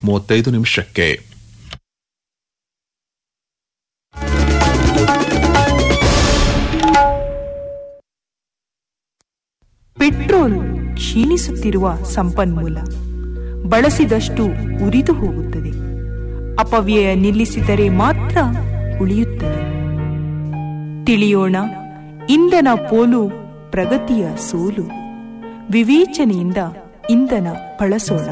ಮೂವತ್ತೈದು ನಿಮಿಷಕ್ಕೆ ಪೆಟ್ರೋಲ್ ಕ್ಷೀಣಿಸುತ್ತಿರುವ ಸಂಪನ್ಮೂಲ ಬಳಸಿದಷ್ಟು ಉರಿದು ಹೋಗುತ್ತದೆ ಅಪವ್ಯಯ ನಿಲ್ಲಿಸಿದರೆ ಮಾತ್ರ ಉಳಿಯುತ್ತದೆ ತಿಳಿಯೋಣ ಇಂಧನ ಪೋಲು ಪ್ರಗತಿಯ ಸೋಲು ವಿವೇಚನೆಯಿಂದ ಇಂಧನ ಬಳಸೋಣ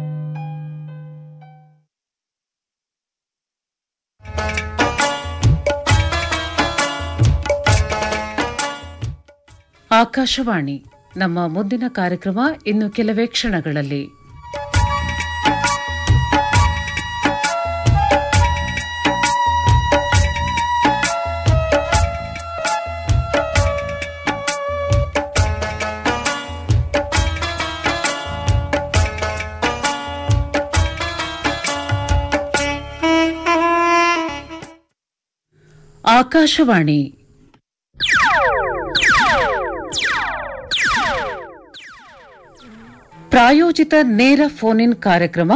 ಆಕಾಶವಾಣಿ ನಮ್ಮ ಮುಂದಿನ ಕಾರ್ಯಕ್ರಮ ಇನ್ನು ಕೆಲವೇ ಕ್ಷಣಗಳಲ್ಲಿ ಆಕಾಶವಾಣಿ ಪ್ರಾಯೋಜಿತ ನೇರ ಫೋನ್ ಇನ್ ಕಾರ್ಯಕ್ರಮ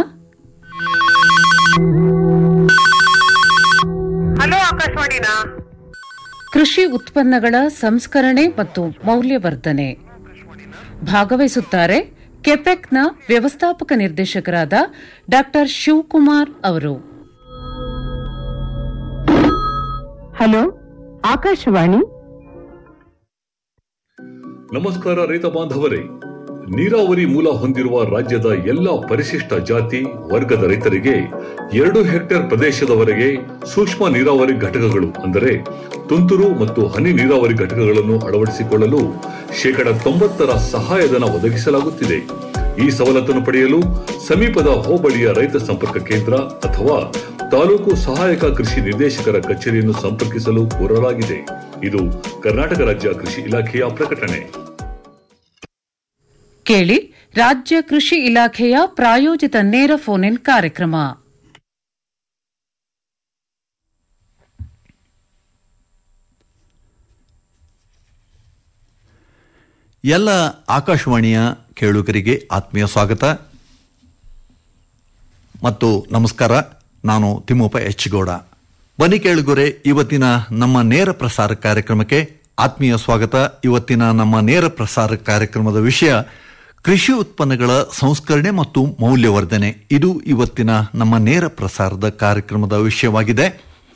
ಹಲೋ ಆಕಾಶವಾಣಿನಾ ಕೃಷಿ ಉತ್ಪನ್ನಗಳ ಸಂಸ್ಕರಣೆ ಮತ್ತು ಮೌಲ್ಯವರ್ಧನೆ ಭಾಗವಹಿಸುತ್ತಾರೆ ಕೆಪೆಕ್ನ ವ್ಯವಸ್ಥಾಪಕ ನಿರ್ದೇಶಕರಾದ ಡಾ ಶಿವಕುಮಾರ್ ಅವರು ಹಲೋ ಆಕಾಶವಾಣಿ ನಮಸ್ಕಾರ ರೈತ ಬಾಂಧವರೇ ನೀರಾವರಿ ಮೂಲ ಹೊಂದಿರುವ ರಾಜ್ಯದ ಎಲ್ಲ ಪರಿಶಿಷ್ಟ ಜಾತಿ ವರ್ಗದ ರೈತರಿಗೆ ಎರಡು ಹೆಕ್ಟೇರ್ ಪ್ರದೇಶದವರೆಗೆ ಸೂಕ್ಷ್ಮ ನೀರಾವರಿ ಘಟಕಗಳು ಅಂದರೆ ತುಂತುರು ಮತ್ತು ಹನಿ ನೀರಾವರಿ ಘಟಕಗಳನ್ನು ಅಳವಡಿಸಿಕೊಳ್ಳಲು ಶೇಕಡ ತೊಂಬತ್ತರ ಸಹಾಯಧನ ಒದಗಿಸಲಾಗುತ್ತಿದೆ ಈ ಸವಲತ್ತನ್ನು ಪಡೆಯಲು ಸಮೀಪದ ಹೋಬಳಿಯ ರೈತ ಸಂಪರ್ಕ ಕೇಂದ್ರ ಅಥವಾ ತಾಲೂಕು ಸಹಾಯಕ ಕೃಷಿ ನಿರ್ದೇಶಕರ ಕಚೇರಿಯನ್ನು ಸಂಪರ್ಕಿಸಲು ಕೋರಲಾಗಿದೆ ಇದು ಕರ್ನಾಟಕ ರಾಜ್ಯ ಕೃಷಿ ಇಲಾಖೆಯ ಪ್ರಕಟಣೆ ಕೇಳಿ ರಾಜ್ಯ ಕೃಷಿ ಇಲಾಖೆಯ ಪ್ರಾಯೋಜಿತ ನೇರ ಫೋನ್ ಇನ್ ಕಾರ್ಯಕ್ರಮ ಎಲ್ಲ ಆಕಾಶವಾಣಿಯ ಕೇಳುಗರಿಗೆ ಆತ್ಮೀಯ ಸ್ವಾಗತ ಮತ್ತು ನಮಸ್ಕಾರ ನಾನು ತಿಮ್ಮಪ್ಪ ಎಚ್ ಗೌಡ ಬನ್ನಿ ಕೇಳುಗರೆ ಇವತ್ತಿನ ನಮ್ಮ ನೇರ ಪ್ರಸಾರ ಕಾರ್ಯಕ್ರಮಕ್ಕೆ ಆತ್ಮೀಯ ಸ್ವಾಗತ ಇವತ್ತಿನ ನಮ್ಮ ನೇರ ಪ್ರಸಾರ ಕಾರ್ಯಕ್ರಮದ ವಿಷಯ ಕೃಷಿ ಉತ್ಪನ್ನಗಳ ಸಂಸ್ಕರಣೆ ಮತ್ತು ಮೌಲ್ಯವರ್ಧನೆ ಇದು ಇವತ್ತಿನ ನಮ್ಮ ನೇರ ಪ್ರಸಾರದ ಕಾರ್ಯಕ್ರಮದ ವಿಷಯವಾಗಿದೆ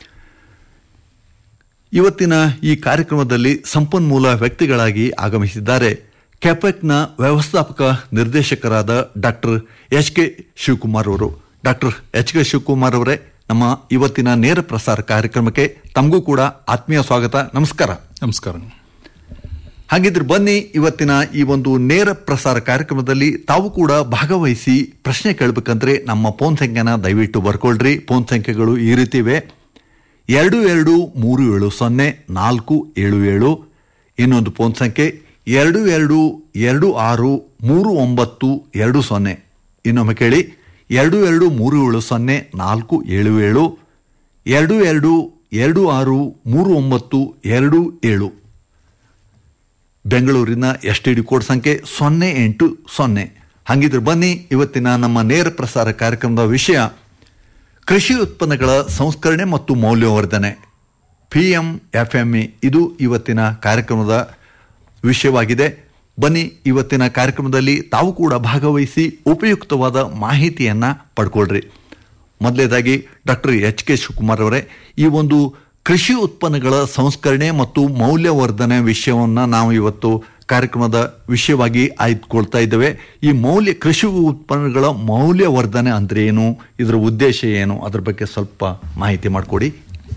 ಇವತ್ತಿನ ಈ ಕಾರ್ಯಕ್ರಮದಲ್ಲಿ ಸಂಪನ್ಮೂಲ ವ್ಯಕ್ತಿಗಳಾಗಿ ಆಗಮಿಸಿದ್ದಾರೆ ಕೆಪೆಕ್ನ ವ್ಯವಸ್ಥಾಪಕ ನಿರ್ದೇಶಕರಾದ ಡಾಕ್ಟರ್ ಎಚ್ ಕೆ ಶಿವಕುಮಾರ್ ಅವರು ಡಾಕ್ಟರ್ ಎಚ್ ಕೆ ಶಿವಕುಮಾರ್ ಅವರೇ ನಮ್ಮ ಇವತ್ತಿನ ನೇರ ಪ್ರಸಾರ ಕಾರ್ಯಕ್ರಮಕ್ಕೆ ತಮಗೂ ಕೂಡ ಆತ್ಮೀಯ ಸ್ವಾಗತ ನಮಸ್ಕಾರ ನಮಸ್ಕಾರ ಹಾಗಿದ್ರೆ ಬನ್ನಿ ಇವತ್ತಿನ ಈ ಒಂದು ನೇರ ಪ್ರಸಾರ ಕಾರ್ಯಕ್ರಮದಲ್ಲಿ ತಾವು ಕೂಡ ಭಾಗವಹಿಸಿ ಪ್ರಶ್ನೆ ಕೇಳಬೇಕಂದ್ರೆ ನಮ್ಮ ಫೋನ್ ಸಂಖ್ಯೆನ ದಯವಿಟ್ಟು ಬರ್ಕೊಳ್ರಿ ಫೋನ್ ಸಂಖ್ಯೆಗಳು ಈ ರೀತಿ ಇವೆ ಎರಡು ಎರಡು ಮೂರು ಏಳು ಸೊನ್ನೆ ನಾಲ್ಕು ಏಳು ಏಳು ಇನ್ನೊಂದು ಫೋನ್ ಸಂಖ್ಯೆ ಎರಡು ಎರಡು ಎರಡು ಆರು ಮೂರು ಒಂಬತ್ತು ಎರಡು ಸೊನ್ನೆ ಇನ್ನೊಮ್ಮೆ ಕೇಳಿ ಎರಡು ಎರಡು ಮೂರು ಏಳು ಸೊನ್ನೆ ನಾಲ್ಕು ಏಳು ಏಳು ಎರಡು ಎರಡು ಎರಡು ಆರು ಮೂರು ಒಂಬತ್ತು ಎರಡು ಏಳು ಬೆಂಗಳೂರಿನ ಎಸ್ ಟಿ ಡಿ ಕೋಡ್ ಸಂಖ್ಯೆ ಸೊನ್ನೆ ಎಂಟು ಸೊನ್ನೆ ಹಾಗಿದ್ರೆ ಬನ್ನಿ ಇವತ್ತಿನ ನಮ್ಮ ನೇರ ಪ್ರಸಾರ ಕಾರ್ಯಕ್ರಮದ ವಿಷಯ ಕೃಷಿ ಉತ್ಪನ್ನಗಳ ಸಂಸ್ಕರಣೆ ಮತ್ತು ಮೌಲ್ಯವರ್ಧನೆ P M F M E ಇದು ಇವತ್ತಿನ ಕಾರ್ಯಕ್ರಮದ ವಿಷಯವಾಗಿದೆ ಬನ್ನಿ ಇವತ್ತಿನ ಕಾರ್ಯಕ್ರಮದಲ್ಲಿ ತಾವು ಕೂಡ ಭಾಗವಹಿಸಿ ಉಪಯುಕ್ತವಾದ ಮಾಹಿತಿಯನ್ನ ಪಡ್ಕೊಳ್ರಿ ಮೊದಲೇದಾಗಿ ಡಾಕ್ಟರ್ ಎಚ್ ಕೆ ಶಿವಕುಮಾರ್ ಅವರೇ ಈ ಒಂದು ಕೃಷಿ ಉತ್ಪನ್ನಗಳ ಸಂಸ್ಕರಣೆ ಮತ್ತು ಮೌಲ್ಯವರ್ಧನೆ ವಿಷಯವನ್ನ ನಾವು ಇವತ್ತು ಕಾರ್ಯಕ್ರಮದ ವಿಷಯವಾಗಿ ಆಯ್ದುಕೊಳ್ತಾ ಇದ್ದೇವೆ ಈ ಮೌಲ್ಯ ಕೃಷಿ ಉತ್ಪನ್ನಗಳ ಮೌಲ್ಯವರ್ಧನೆ ಅಂದ್ರೆ ಏನು ಇದರ ಉದ್ದೇಶ ಏನು ಅದ್ರ ಬಗ್ಗೆ ಸ್ವಲ್ಪ ಮಾಹಿತಿ ಮಾಡಿಕೊಡಿ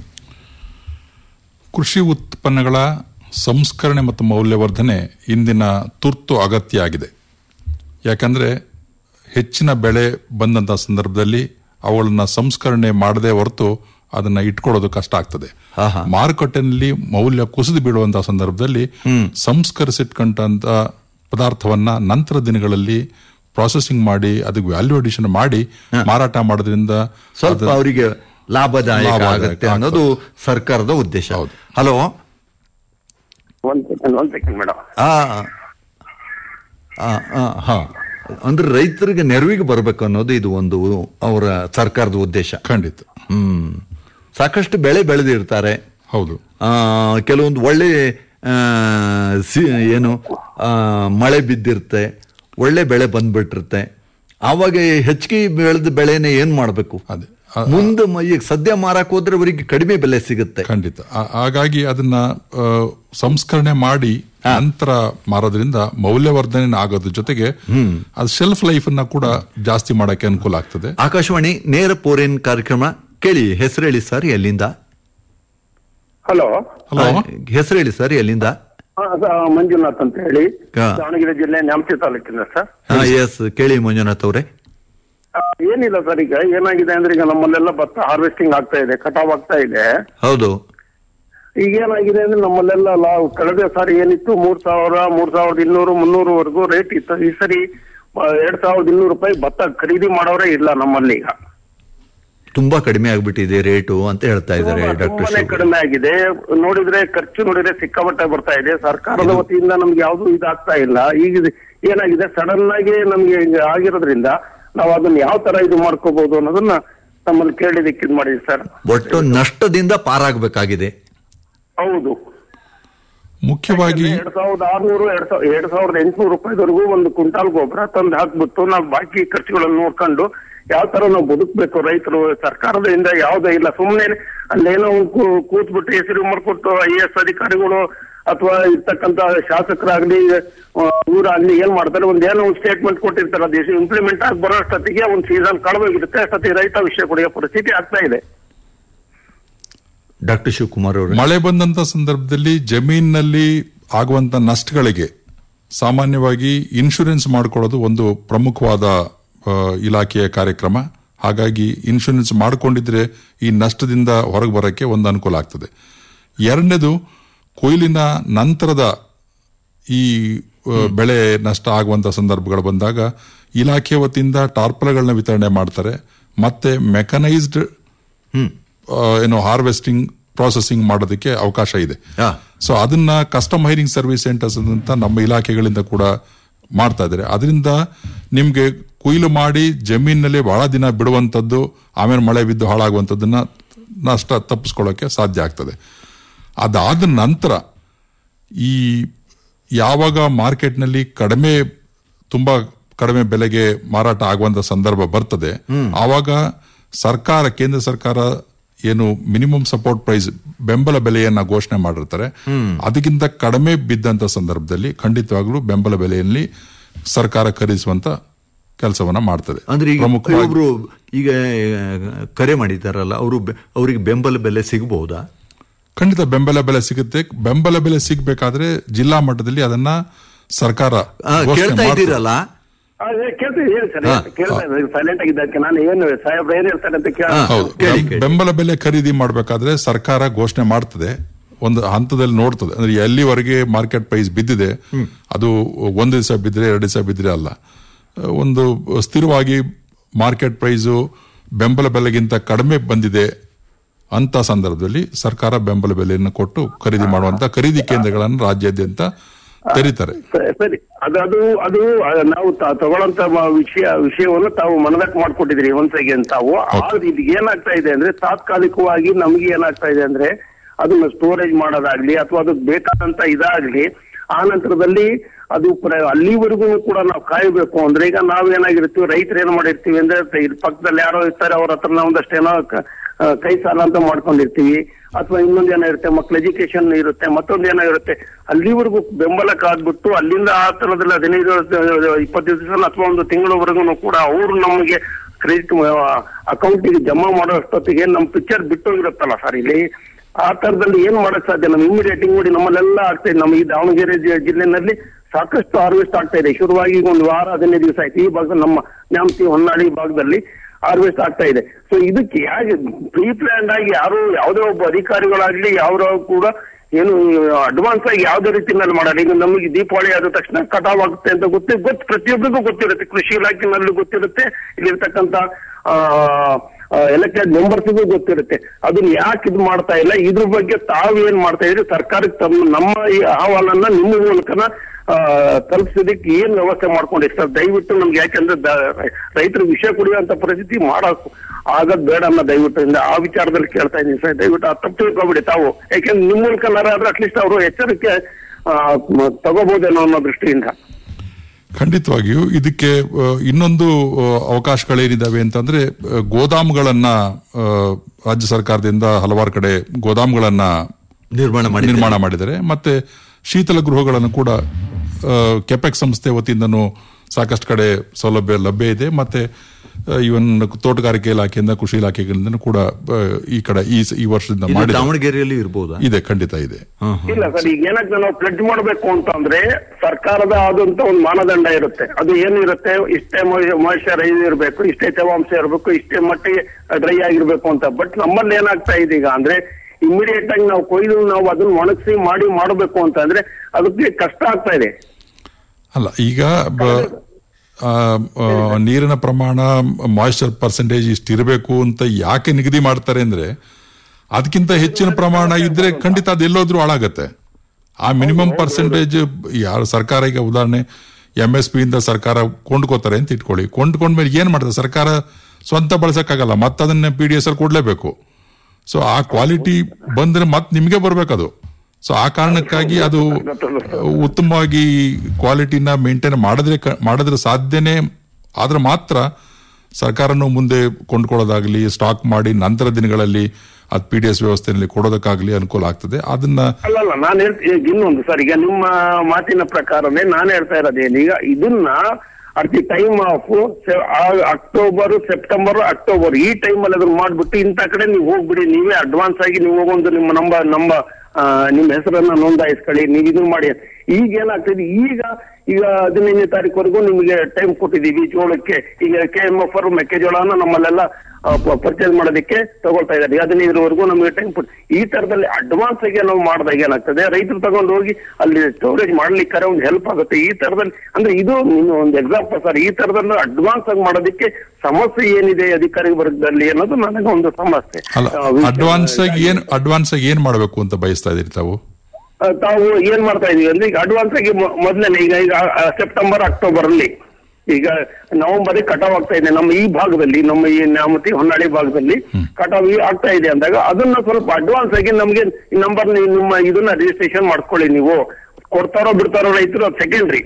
ಕೃಷಿ ಉತ್ಪನ್ನಗಳ ಸಂಸ್ಕರಣೆ ಮತ್ತು ಮೌಲ್ಯವರ್ಧನೆ ಇಂದಿನ ತುರ್ತು ಅಗತ್ಯ ಆಗಿದೆ ಯಾಕಂದ್ರೆ ಹೆಚ್ಚಿನ ಬೆಳೆ ಬಂದಂತ ಸಂದರ್ಭದಲ್ಲಿ ಅವುಗಳನ್ನ ಸಂಸ್ಕರಣೆ ಮಾಡದೆ ಹೊರತು ಅದನ್ನ ಇಟ್ಕೊಳ್ಳೋದು ಕಷ್ಟ ಆಗ್ತದೆ ಆಹಾ. ಮಾರುಕಟ್ಟೆನಲ್ಲಿ ಮೌಲ್ಯ ಕುಸಿದು ಬೀಳುವಂತಹ ಸಂದರ್ಭದಲ್ಲಿ ಸಂಸ್ಕರಿಸಿಟ್ಕೊಂಡಂತ ಪದಾರ್ಥವನ್ನ ನಂತರ ದಿನಗಳಲ್ಲಿ ಪ್ರಾಸೆಸಿಂಗ್ ಮಾಡಿ ಅದಕ್ಕೆ ವ್ಯಾಲ್ಯೂ ಅಡಿಷನ್ ಮಾಡಿ ಮಾರಾಟ ಮಾಡೋದ್ರಿಂದ ಸ್ವಲ್ಪ ಅದು- ಅವರಿಗೆ ಲಾಭದಾಯಕ ಲಾಭದಾಯಕ ಆಗುತ್ತೆ ಅನ್ನೋದು ಸರ್ಕಾರದ ಉದ್ದೇಶ ಹೌದು. ಹಲೋ ಒಂದ್ ಸೆಕೆಂಡ್ ಒಂದ್ ಸೆಕೆಂಡ್ ಮೇಡಮ್ ಆ ಆ, ಆ, ಹಾ ಅಂದ್ರೆ ರೈತರಿಗೆ ನೆರವಿಗೆ ಬರಬೇಕು ಅನ್ನೋದು ಇದು ಒಂದು ಅವರ ಸರ್ಕಾರದ ಉದ್ದೇಶ ಖಂಡಿತ ಹ್ಮ್ ಸಾಕಷ್ಟು ಬೆಳೆ ಬೆಳೆದಿರ್ತಾರೆ ಹೌದು ಆ, ಕೆಲವೊಂದು ಒಳ್ಳೆ ಆ, ಸಿ ಏನು ಆ, ಮಳೆ ಬಿದ್ದಿರುತ್ತೆ ಒಳ್ಳೆ ಬೆಳೆ ಬಂದ್ಬಿಟ್ಟಿರುತ್ತೆ ಆವಾಗ ಹೆಚ್ಚಿಗೆ ಬೆಳೆದ ಬೆಳೆನ ಏನ್ ಮಾಡಬೇಕು ಅದೇ ಆ- ಮುಂದೆ ಮ- ಈಗ ಸದ್ಯ ಮಾರಕ್ ಹೋದ್ರೆ ಅವರಿಗೆ ಕಡಿಮೆ ಬೆಲೆ ಸಿಗುತ್ತೆ ಖಂಡಿತ ಆ- ಹಾಗಾಗಿ ಅದನ್ನ ಆ, ಸಂಸ್ಕರಣೆ ಮಾಡಿ ನಂತರ ಮಾರೋದ್ರಿಂದ ಮೌಲ್ಯವರ್ಧನೆ ಆಗೋದ್ರ ಜೊತೆಗೆ ಅದು ಶೆಲ್ಫ್ ಲೈಫ್ ಅನ್ನ ಕೂಡ ಜಾಸ್ತಿ ಮಾಡಕ್ಕೆ ಅನುಕೂಲ ಆಗ್ತದೆ ಆಕಾಶವಾಣಿ ನೇರ ಪೋರೇನ್ ಕಾರ್ಯಕ್ರಮ ಕೇಳಿ ಹೆಸರು ಹೇಳಿ ಸರ್ ಎಲ್ಲಿಂದ ಹಲೋ ಹಲೋ ಹೆಸರು ಹೇಳಿ ಸರ್ ಎಲ್ಲಿಂದ ಮಂಜುನಾಥ್ ಅಂತ ಹೇಳಿ ಹಾ. ದಾವಣಗೆರೆ ಜಿಲ್ಲೆ ನ್ಯಾಮತಿ ತಾಲೂಕಿನ ಸರ್ ಎಸ್ ಕೇಳಿ ಮಂಜುನಾಥ್ ಅವರೇ ಆ, ಏನಿಲ್ಲ ಸರ್ ಈಗ ಏನಾಗಿದೆ ಅಂದ್ರೆ ಈಗ ನಮ್ಮಲ್ಲೆಲ್ಲ ಭತ್ತ ಹಾರ್ವೆಸ್ಟಿಂಗ್ ಆಗ್ತಾ ಇದೆ ಕಟಾವ್ ಆಗ್ತಾ ಇದೆ ಹೌದು ಈಗ ಏನಾಗಿದೆ ಅಂದ್ರೆ ನಮ್ಮಲ್ಲೆಲ್ಲ ಲಾ- ಕಳೆದ ಸಾರಿ ಏನಿತ್ತು ಮೂರ್ ಸಾವಿರ ಮೂರ್ ಸಾವಿರದ ಇನ್ನೂರು ಮುನ್ನೂರವರೆಗೂ ರೇಟ್ ಇತ್ತು ಈ ಸರಿ ಆ, ಎರಡ್ ಸಾವಿರದ ಇನ್ನೂರು ರೂಪಾಯಿ ಭತ್ತ ಖರೀದಿ ಮಾಡೋರೇ ಇಲ್ಲ ನಮ್ಮಲ್ಲಿ ಈಗ ತುಂಬಾ ಕಡಿಮೆ ಆಗ್ಬಿಟ್ಟಿದೆ ರೇಟು ಅಂತ ಹೇಳ್ತಾ ಇದ್ದಾರೆ ತುಂಬಾ- ಡಾಕ್ಟರ್ ತುಂಬಾನೇ ಕಡಿಮೆ ಆಗಿದೆ ನೋಡಿದ್ರೆ ಖರ್ಚು ನೋಡಿದ್ರೆ ಸಿಕ್ಕಾಪಟ್ಟೆ ಬರ್ತಾ ಇದೆ ಸರ್ಕಾರದ ವತಿಯಿಂದ ನಮ್ಗೆ ಯಾವ್ದು ಇದಾಗ್ತಾ ಇಲ್ಲ ಈಗ ಇದು ಏನಾಗಿದೆ ಸಡನ್ ಆಗಿ ನಮ್ಗೆ ಹಿಂಗೆ ಆಗಿರೋದ್ರಿಂದ ನಾವು ಅದನ್ನ ಯಾವ ತರ ಇದು ಮಾಡ್ಕೋಬಹುದು ಅನ್ನೋದನ್ನ ನಮ್ಮಲ್ಲಿ ಕೇಳಿದಕ್ಕೆ ಇದು ಮಾಡಿದ್ವಿ ಸರ್ ಒಟ್ಟು ನಷ್ಟದಿಂದ ಪಾರಾಗಬೇಕಾಗಿದೆ ಹೌದು ಮುಖ್ಯವಾಗಿ ಎರಡ್ ಸಾವಿರದ ಆರ್ನೂರು ಎರಡ್ ಸಾವಿರ ಎರಡ್ ಸಾವಿರದ ಎಂಟುನೂರು ರೂಪಾಯಿವರೆಗೂ ಒಂದು ಕ್ವಿಂಟಾಲ್ ಗೊಬ್ಬರ ತಂದು ಹಾಕ್ಬಿಟ್ಟು ನಾವು ಬಾಕಿ ಖರ್ಚುಗಳನ್ನು ನೋಡ್ಕೊಂಡು ಯಾವ ತರ ನಾವು ಬದುಕಬೇಕು ರೈತರು ಸರ್ಕಾರದಿಂದ ಯಾವುದೇ ಇಲ್ಲ ಸುಮ್ಮನೆ ಅಲ್ಲೇನೋ ಒಂದ್ ಕೂ- ಕೂತ್ಬಿಟ್ಟು ಹೆಸರು ಮಾಡ್ಕೊಟ್ಟು ಐ ಎಸ್ ಅಧಿಕಾರಿಗಳು ಅಥವಾ ಇರ್ತಕ್ಕಂತ ಶಾಸಕರಾಗ್ಲಿ ಆ, ಊರಾಗ್ಲಿ ಏನ್ ಮಾಡ್ತಾರೆ ಒಂದ್ ಏನೋ ಒಂದು ಸ್ಟೇಟ್ಮೆಂಟ್ ಕೊಟ್ಟಿರ್ತಾರೆ ಅದು ಇಂಪ್ಲಿಮೆಂಟ್ ಆಗಿ ಬರೋ ಅಷ್ಟೊತ್ತಿಗೆ ಒಂದು ಸೀಸನ್ ಕಳೆದೋಗಿರುತ್ತೆ ಅಷ್ಟೊತ್ತಿಗೆ ರೈತ ವಿಷಯ ಕೊಡುವ ಪರಿಸ್ಥಿತಿ ಆಗ್ತಾ ಇದೆ ಡಾಕ್ಟರ್ ಶಿವಕುಮಾರ್ ಅವರು ಮಳೆ ಬಂದಂತ ಸಂದರ್ಭದಲ್ಲಿ ಜಮೀನಿನಲ್ಲಿ ಆಗುವಂತ ನಷ್ಟಗಳಿಗೆ ಸಾಮಾನ್ಯವಾಗಿ ಇನ್ಶೂರೆನ್ಸ್ ಮಾಡ್ಕೊಳ್ಳೋದು ಒಂದು ಪ್ರಮುಖವಾದ ಆ, ಇಲಾಖೆಯ ಕಾರ್ಯಕ್ರಮ ಹಾಗಾಗಿ ಇನ್ಶೂರೆನ್ಸ್ ಮಾಡ್ಕೊಂಡಿದ್ರೆ ಈ ನಷ್ಟದಿಂದ ಹೊರಗೆ ಬರೋಕ್ಕೆ ಒಂದು ಅನುಕೂಲ ಆಗ್ತದೆ ಎರಡನೇದು ಕೊಯ್ಲಿನ ನಂತರದ ಈ ಆ, ಬೆಳೆ ನಷ್ಟ ಆಗುವಂತ ಸಂದರ್ಭಗಳು ಬಂದಾಗ ಇಲಾಖೆ ವತಿಯಿಂದ ಟಾರ್ಪಲ್ಗಳನ್ನ ವಿತರಣೆ ಮಾಡ್ತಾರೆ ಮತ್ತೆ ಮೆಕನೈಸ್ಡ್ ಏನು ಹಾರ್ವೆಸ್ಟಿಂಗ್ ಪ್ರಾಸೆಸಿಂಗ್ ಮಾಡೋದಕ್ಕೆ ಅವಕಾಶ ಇದೆ ಹಾ. ಸೊ ಅದನ್ನ ಕಸ್ಟಮ್ ಹೈರಿಂಗ್ ಸರ್ವಿಸ್ ಸೆಂಟರ್ಸ್ ಅಂತ ನಮ್ಮ ಇಲಾಖೆಗಳಿಂದ ಕೂಡ ಮಾಡ್ತಾ ಇದ್ದಾರೆ ಅದರಿಂದ ನಿಮ್ಗೆ ಕುಯ್ಲು ಮಾಡಿ ಜಮೀನಿನಲ್ಲಿ ಬಹಳ ದಿನ ಬಿಡುವಂತದ್ದು ಆಮೇಲೆ ಮಳೆ ಬಿದ್ದು ಹಾಳಾಗುವಂಥದ್ದನ್ನ ನಷ್ಟ ತಪ್ಪಿಸ್ಕೊಳ್ಳೋಕೆ ಸಾಧ್ಯ ಆಗ್ತದೆ ಅದಾದ ನಂತರ ಈ ಯಾವಾಗ ಮಾರ್ಕೆಟ್ನಲ್ಲಿ ಕಡಿಮೆ ತುಂಬಾ ಕಡಿಮೆ ಬೆಲೆಗೆ ಮಾರಾಟ ಆಗುವಂತ ಸಂದರ್ಭ ಬರ್ತದೆ ಆವಾಗ ಸರ್ಕಾರ ಕೇಂದ್ರ ಸರ್ಕಾರ ಏನು ಮಿನಿಮಮ್ ಸಪೋರ್ಟ್ ಪ್ರೈಸ್ ಬೆಂಬಲ ಬೆಲೆಯನ್ನ ಘೋಷಣೆ ಮಾಡಿರ್ತಾರೆ ಅದಕ್ಕಿಂತ ಕಡಿಮೆ ಬಿದ್ದಂತ ಸಂದರ್ಭದಲ್ಲಿ ಖಂಡಿತವಾಗ್ಲೂ ಬೆಂಬಲ ಬೆಲೆಯಲ್ಲಿ ಸರ್ಕಾರ ಖರೀದಿಸುವಂತ ಕೆಲಸವನ್ನ ಮಾಡ್ತದೆ ಅಂದ್ರೆ ಈಗ ಪ್ರಮುಖವಾಗಿ ಒಬ್ರು ಈಗ ಆ, ಕರೆ ಮಾಡಿದಾರಲ್ಲ ಅವರು ಅವರಿಗೆ ಬೆಂಬಲ ಬೆಲೆ ಸಿಗಬಹುದಾ ಖಂಡಿತ ಬೆಂಬಲ ಬೆಲೆ ಸಿಗುತ್ತೆ ಬೆಂಬಲ ಬೆಲೆ ಸಿಗ್ಬೇಕಾದ್ರೆ ಜಿಲ್ಲಾ ಮಟ್ಟದಲ್ಲಿ ಅದನ್ನ ಸರ್ಕಾರ ಘೋಷಣೆ ಕೇಳ್ತಾ ಮಾಡ್ತದೆ. ಇದ್ದೀರಲ್ಲ ಅದೇ ಕೇಳ್ತೀವಿ ಹೇಳಿ ಸರ್ ಕೇಳ್ತಾ ಸೈಲೆಂಟ್ ಆಗಿದ್ದಕ್ಕೆ ನಾನು ಏನು ಸಾಹೇಬ್ರು ಏನ್ ಹೇಳ್ತಾರೆ ಅಂತ ಕೇಳ ಹಾ. ಹೌದು ಕೇಳಿ, ಬೆಂ- ಕೇಳಿ. ಬೆಂಬಲ ಬೆಲೆ ಖರೀದಿ ಮಾಡಬೇಕಾದ್ರೆ ಸರ್ಕಾರ ಘೋಷಣೆ ಮಾಡ್ತದೆ ಒಂದು ಹಂತದಲ್ಲಿ ನೋಡ್ತದೆ ಅಂದ್ರೆ ಎಲ್ಲಿವರೆಗೆ ಮಾರ್ಕೆಟ್ ಪ್ರೈಸ್ ಬಿದ್ದಿದೆ ಅದು ಒಂದು ದಿವಸ ಬಿದ್ದರೆ ಎರಡು ದಿವಸ ಬಿದ್ದರೆ ಅಲ್ಲ ಒಂದು ಸ್ಥಿರವಾಗಿ ಮಾರ್ಕೆಟ್ ಪ್ರೈಸು ಬೆಂಬಲ ಬೆಲೆಗಿಂತ ಕಡಿಮೆ ಬಂದಿದೆ ಅಂತ ಸಂದರ್ಭದಲ್ಲಿ ಸರ್ಕಾರ ಬೆಂಬಲ ಬೆಲೆಯನ್ನು ಕೊಟ್ಟು ಖರೀದಿ ಮಾಡುವಂತ ಖರೀದಿ ಕೇಂದ್ರಗಳನ್ನು ರಾಜ್ಯಾದ್ಯಂತ ತೆರೀತಾರೆ ಸ- ಸರಿ ಅದು ಅದು ಅದು ಆ, ನಾವು ತ- ತಗೊಳ್ಳೋಂತ ಮ- ವಿಷಯ ವಿಷಯವನ್ನು ತಾವು ಮನದಟ್ಟು ಮಾಡ್ಕೊಟ್ಟಿದ್ರಿ ಒಂದ್ಸಗೆ ತಾವು ಆದ್ರೆ ಇದು ಏನಾಗ್ತಾ ಇದೆ ಅಂದ್ರೆ ತಾತ್ಕಾಲಿಕವಾಗಿ ನಮ್ಗೆ ಏನಾಗ್ತಾ ಇದೆ ಅಂದ್ರೆ ಅದನ್ನ ಸ್ಟೋರೇಜ್ ಮಾಡೋದಾಗ್ಲಿ ಅಥವಾ ಅದಕ್ಕೆ ಬೇಕಾದಂತ ಇದಾಗ್ಲಿ ಆ ನಂತರದಲ್ಲಿ ಅದು ಪ್ರ- ಅಲ್ಲಿವರೆಗೂ ಕೂಡ ನಾವು ಕಾಯಬೇಕು ಅಂದ್ರೆ ಈಗ ನಾವೇನಾಗಿರ್ತೀವಿ ರೈತರು ಏನ್ ಮಾಡಿರ್ತೀವಿ ಅಂದ್ರೆ ತ- ಇಲ್ಲಿ ಪಕ್ಕದಲ್ಲಿ ಯಾರೋ ಇರ್ತಾರೆ ಅವ್ರ ಹತ್ರ ನಾವು ಒಂದಷ್ಟೇನೋ ಕ- ಆ, ಕೈ ಸಾಲ ಅಂತ ಮಾಡ್ಕೊಂಡಿರ್ತೀವಿ ಅಥವಾ ಇನ್ನೊಂದ್ ಏನೋ ಇರುತ್ತೆ ಮಕ್ಳ ಎಜುಕೇಶನ್ ಇರುತ್ತೆ ಮತ್ತೊಂದ್ ಏನೋ ಇರುತ್ತೆ ಅಲ್ಲಿವರೆಗೂ ಬೆಂಬಲ ಕಾದ್ಬಿಟ್ಟು ಅಲ್ಲಿಂದ ಆ ತರದಲ್ಲಿ ಹದಿನೈದು ಇಪ್ಪತ್ತು ದಿವಸ ಅಥವಾ ಒಂದು ತಿಂಗಳವರೆಗೂ ಕೂಡ ಅವರು ನಮಗೆ ಕ್ರೆಡಿಟ್ ಅಕೌಂಟಿಗೆ ಜಮಾ ಮಾಡೋ ಅಷ್ಟೊತ್ತಿಗೆ ನಮ್ ಪಿಕ್ಚರ್ ಬಿಟ್ಟೋಗಿರುತ್ತಲ್ಲ ಸರ್ ಇಲ್ಲಿ ಆ ತರದಲ್ಲಿ ಏನ್ ಮಾಡಕ್ ಸಾಧ್ಯ ನಮ್ಮ ಇಮಿಡಿಯೇಟ್ ನೋಡಿ ನಮ್ಮಲ್ಲೆಲ್ಲ ಆಗ್ತಾ ಇದೆ ನಮ್ಮ ಈ ದಾವಣಗೆರೆ ಜಿ- ಜಿಲ್ಲೆನಲ್ಲಿ ಸಾಕಷ್ಟು ಹಾರ್ವೆಸ್ಟ್ ಆಗ್ತಾ ಇದೆ ಶುರುವಾಗಿ ಈಗ ಒಂದು ವಾರ ಹದಿನೈದು ದಿವಸ ಆಯ್ತು ಈ ಭಾಗದಲ್ಲಿ ನಮ್ಮ ನ್ಯಾಮತಿ ಹೊನ್ನಾಳಿ ಭಾಗದಲ್ಲಿ ಹಾರ್ವೆಸ್ಟ್ ಆಗ್ತಾ ಇದೆ ಸೊ ಇದಕ್ಕೆ ಯಾಕೆ ಪ್ರೀ ಪ್ಲಾನ್ಡ್ ಆಗಿ ಯಾರು ಯಾವುದೇ ಒಬ್ಬ ಅಧಿಕಾರಿಗಳಾಗ್ಲಿ ಯಾರು ಕೂಡ ಏನು ಅಡ್ವಾನ್ಸ್ ಆಗಿ ಯಾವುದೇ ರೀತಿನಲ್ಲಿ ಮಾಡಲ್ಲ ಈಗ ನಮಗೆ ದೀಪಾವಳಿ ಆದ ತಕ್ಷಣ ಕಟಾವ್ ಆಗುತ್ತೆ ಅಂತ ಗೊತ್ತೇ ಗೊತ್ತು ಪ್ರತಿಯೊಬ್ಬರಿಗೂ ಗೊತ್ತಿರುತ್ತೆ ಕೃಷಿ ಇಲಾಖೆನಲ್ಲೂ ಗೊತ್ತಿರುತ್ತೆ ಇಲ್ಲಿರ್ತಕ್ಕಂತ ಎಲೆಕ್ಟೆಡ್ ಮೆಂಬರ್ಸ್ಗೂ ಗೊತ್ತಿರುತ್ತೆ ಅದನ್ನ ಯಾಕೆ ಇದು ಮಾಡ್ತಾ ಇಲ್ಲ ಇದ್ರ ಬಗ್ಗೆ ತಾವು ಏನ್ ಮಾಡ್ತಾ ಇದ್ರಿ ಸರ್ಕಾರಕ್ಕೆ ತಮ್ಮ ನಮ್ಮ ಈ ಅಹವಾಲನ್ನ ನಿಮ್ಮ ಮೂಲಕನ ಆ, ತಲುಪಿಸೋದಕ್ಕೆ ಏನ್ ವ್ಯವಸ್ಥೆ ಮಾಡ್ಕೊಂಡಿರಿ ಸರ್ ದಯವಿಟ್ಟು ನಮ್ಗೆ ಯಾಕಂದ್ರೆ ದ- ರೈತರು ವಿಷಯ ಕುಡಿಯುವಂತ ಪರಿಸ್ಥಿತಿ ಮಾಡಕ್ ಆಗದ್ ಬೇಡ ಅನ್ನೋ ದಯವಿಟ್ಟು ಇಂದ ಆ ವಿಚಾರದಲ್ಲಿ ಕೇಳ್ತಾ ಇದ್ದೀನಿ ಸರ್ ದಯವಿಟ್ಟು ಆ ತಪ್ಪು ತಿಳ್ಕೊಬಿಡಿ ತಾವು ಯಾಕಂದ್ರೆ ನಿಮ್ಮ ಮೂಲಕ ಆದ್ರೆ ಅಟ್ಲೀಸ್ಟ್ ಅವರು ಎಚ್ಚರಿಕೆ ಆ, ಮ- ತಗೋಬಹುದೇನೋ ಅನ್ನೋ ದೃಷ್ಟಿಯಿಂದ ಖಂಡಿತವಾಗಿಯೂ ಇದಕ್ಕೆ ಆ, ಇನ್ನೊಂದು ಆ, ಅವಕಾಶಗಳೇನಿದಾವೆ ಅಂತಂದ್ರೆ ಆ, ಗೋದಾಮುಗಳನ್ನ ಆ, ರಾಜ್ಯ ಸರ್ಕಾರದಿಂದ ಹಲವಾರು ಕಡೆ ಗೋದಾಮುಗಳನ್ನ ನಿರ್ಮಾಣ ಮಾಡಿ ನಿರ್ಮಾಣ ಮಾಡಿದ್ದಾರೆ ಮತ್ತೆ ಶೀತಲ ಗೃಹಗಳನ್ನು ಕೂಡ ಕೆಪೆಕ್ ಸಂಸ್ಥೆ ವತಿಯಿಂದನೂ ಸಾಕಷ್ಟು ಕಡೆ ಸೌಲಭ್ಯ ಲಭ್ಯ ಇದೆ ಮತ್ತೆ ಇವನ್ ತೋಟಗಾರಿಕೆ ಇಲಾಖೆಯಿಂದ ಕೃಷಿ ಇಲಾಖೆಗಳಿಂದ ಕೂಡ ಆ, ಈ ಕಡೆ ಈ ಸ- ಈ ವರ್ಷದಿಂದ ಇದು ಮಾಡಿದ್ದಾರೆ ದಾವಣಗೆರೆಯಲ್ಲಿ ಇರ್ಬೋದಾ ಇದೆ ಖಂಡಿತ ಇದೆ ಹಾ, ಹಾ. ಇಲ್ಲ ಸರ್ ಈಗ ಏನಾಗ್ತದೆ ನಾವು ಪ್ಲೆಡ್ ಮಾಡಬೇಕು ಅಂತಂದ್ರೆ ಸರ್ಕಾರದ ಆದಂತ ಒಂದು ಮಾನದಂಡ ಇರುತ್ತೆ ಅದು ಏನು ಇರುತ್ತೆ ಇಷ್ಟೇ ಮಾಯಿಶ್ಚರೈಸ್ ಇರಬೇಕು ಇಷ್ಟೇ ತೇವಾಂಶ ಇರಬೇಕು ಇಷ್ಟೇ ಮಟ್ಟಿಗೆ ಡ್ರೈ ಆಗಿರ್ಬೇಕು ಅಂತ ಬಟ್ ನಮ್ಮಲ್ಲಿ ಏನಾಗ್ತಾ ಇದೆ ಈಗ ಅಂದ್ರೆ ಇಮಿಡಿಯೇಟ್ ಆಗಿ ನಾವು ಕೊಯ್ದು ನಾವು ಅದನ್ನ ಒಣಗಿಸಿ ಮಾಡಿ ಮಾಡಬೇಕು ಅಂತ ಅಂದ್ರೆ ಅದಕ್ಕೆ ಕಷ್ಟ ಆಗ್ತಾ ಇದೆ ಅಲ್ಲ ಈಗ ಬ- ಆ, ಆ, ನೀರಿನ ಪ್ರಮಾಣ ಮಾಯಿಶ್ಚರ್ ಪರ್ಸೆಂಟೇಜ್ ಇಷ್ಟು ಇರಬೇಕು ಅಂತ ಯಾಕೆ ನಿಗದಿ ಮಾಡ್ತಾರೆ ಅಂದ್ರೆ ಅದಕ್ಕಿಂತ ಹೆಚ್ಚಿನ ಪ್ರಮಾಣ ಇದ್ರೆ ಖಂಡಿತ ಅದು ಎಲ್ಲೋದ್ರೂ ಹಾಳಾಗತ್ತೆ ಆ ಮಿನಿಮಮ್ ಪರ್ಸೆಂಟೇಜ್ ಯಾರು ಸರ್ಕಾರ ಈಗ ಉದಾಹರಣೆ ಎಂ ಎಸ್ ಪಿ ಇಂದ ಸರ್ಕಾರ ಕೊಂಡ್ಕೋತಾರೆ ಅಂತ ಇಟ್ಕೊಳ್ಳಿ ಕೊಂಡ್ಕೊಂಡ್ಮೇಲೆ ಏನ್ ಮಾಡ್ತಾರೆ ಸರ್ಕಾರ ಸ್ವಂತ ಬಳಸಕ್ಕಾಗಲ್ಲ ಮತ್ತೆ ಅದನ್ನ ಪಿ ಡಿ ಎಸ್ ಅಲ್ಲಿ ಕೊಡ್ಲೇಬೇಕು ಸೊ ಆ ಕ್ವಾಲಿಟಿ ಬಂದ್ರೆ ಮತ್ತೆ ನಿಮಗೆ ಬರ್ಬೇಕದು ಸೊ ಆ ಕಾರಣಕ್ಕಾಗಿ ಅದು ಉತ್ತಮವಾಗಿ ಕ್ವಾಲಿಟಿನ ಮೇಂಟೈನ್ ಮಾಡಿದ್ರೆ ಕ- ಮಾಡಿದ್ರೆ ಸಾಧ್ಯನೇ ಆದ್ರೆ ಮಾತ್ರ ಸರ್ಕಾರನು ಮುಂದೆ ಕೊಂಡ್ಕೊಳ್ಳೋದಾಗ್ಲಿ ಸ್ಟಾಕ್ ಮಾಡಿ ನಂತರ ದಿನಗಳಲ್ಲಿ ಅದು ಪಿ ಡಿ ಎಸ್ ವ್ಯವಸ್ಥೆಯಲ್ಲಿ ಕೊಡೋದಕ್ಕಾಗ್ಲಿ ಅನುಕೂಲ ಆಗ್ತದೆ ಅದನ್ನ ಅಲ್ಲಲ್ಲ ನಾನು ಹೇಳ್ತಿ ಈಗ ಇನ್ನೊಂದು ಸರ್ ಈಗ ನಿಮ್ಮ ಮಾತಿನ ಪ್ರಕಾರವೇ ನಾನು ಹೇಳ್ತಾ ಇರೋದೇನು ಈಗ ಇದನ್ನ at the time of October September October ಈ ಟೈಮ್ ಅಲ್ಲಿ ಅದನ್ನ ಮಾಡ್ಬಿಟ್ಟು ಇಂಥ ಕಡೆ ನೀವು ಹೋಗ್ಬಿಡಿ ನೀವೇ ಅಡ್ವಾನ್ಸ್ ಆಗಿ ನೀವು ಹೋಗೊಂದು ನಿಮ್ಮ ನಂಬ ನಮ್ಮ ಆ, ನಿಮ್ಮ ಹೆಸರನ್ನ ನೋಂದಾಯಿಸ್ಕೊಳ್ಳಿ ನೀವು ಇದನ್ನ ಮಾಡಿ ಈಗ ಏನಾಗ್ತದೆ ಈಗ ಈಗ ಹದಿನೈದನೇ ತಾರೀಕುವರೆಗೂ ನಿಮಗೆ ಟೈಮ್ ಕೊಟ್ಟಿದ್ದೀವಿ ಜೋಳಕ್ಕೆ ಈಗ ಕೆ ಎಂ ಎಫ್ ಮೆಕ್ಕೆಜೋಳನ ನಮ್ಮಲ್ಲೆಲ್ಲ ಪರ್ಚೇಸ್ ಮಾಡೋದಕ್ಕೆ ತಗೊಳ್ತಾ ಇದ್ದಾರೆ ಹದಿನೈದರವರೆಗೂ ನಮಗೆ ಟೈಮ್ ಕೊಟ್ಟು ಈ ತರದಲ್ಲಿ ಅಡ್ವಾನ್ಸ್ ಆಗಿ ನಾವು ಮಾಡಿದಾಗ ಏನಾಗ್ತದೆ ರೈತರು ತಗೊಂಡು ಹೋಗಿ ಅಲ್ಲಿ ಸ್ಟೋರೇಜ್ ಮಾಡ್ಲಿಕ್ಕೆ ಒಂದು ಹೆಲ್ಪ್ ಆಗುತ್ತೆ ಈ ತರದಲ್ಲಿ ಅಂದ್ರೆ ಇದು ನೀವು ಒಂದು ಎಕ್ಸಾಂಪಲ್ ಸರ್ ಈ ತರದಲ್ಲಿ ಅಡ್ವಾನ್ಸ್ ಆಗಿ ಮಾಡೋದಕ್ಕೆ ಸಮಸ್ಯೆ ಏನಿದೆ ಅಧಿಕಾರಿ ವರ್ಗದಲ್ಲಿ ಅನ್ನೋದು ನನಗೆ ಒಂದು ಸಮಸ್ಯೆ ಅಲ್ಲ ಆ, ವಿಷಯ- ಅಡ್ವಾನ್ಸ್ ಆಗಿ ಏನ್ ಅಡ್ವಾನ್ಸ್ ಆಗಿ ಏನ್ ಮಾಡಬೇಕು ಅಂತ ಬಯಸ್ತಾ ಇದೀರಿ ತಾವು ಆ, ತಾವು ಏನ್ ಮಾಡ್ತಾ ಇದೀವಿ ಅಂದ್ರೆ ಈಗ ಅಡ್ವಾನ್ಸ್ ಆಗಿ ಮೊ- ಮೊದ್ಲನೇ ಈಗ ಈಗ ಆ, ಸೆಪ್ಟೆಂಬರ್ ಅಕ್ಟೋಬರ್ ಅಲ್ಲಿ ಈಗ ನವೆಂಬರ್ ಕಟಾವ್ ಆಗ್ತಾ ಇದೆ ನಮ್ಮ ಈ ಭಾಗದಲ್ಲಿ ನಮ್ಮ ಈ ನ್ಯಾಮತಿ ಹೊನ್ನಾಳಿ ಭಾಗದಲ್ಲಿ ಕಟಾವ್ ಈ ಆಗ್ತಾ ಇದೆ ಅಂದಾಗ ಅದನ್ನ ಸ್ವಲ್ಪ ಅಡ್ವಾನ್ಸ್ ಆಗಿ ನಮ್ಗೆ ನಂಬರ್ ನಿಮ್ಮ ಇದನ್ನ ರಿಜಿಸ್ಟ್ರೇಷನ್ ಮಾಡ್ಕೊಳ್ಳಿ ನೀವು ಕೊಡ್ತಾರೋ ಬಿಡ್ತಾರೋ ರೈತರು ಅದು ಸೆಕೆಂಡ್ರಿ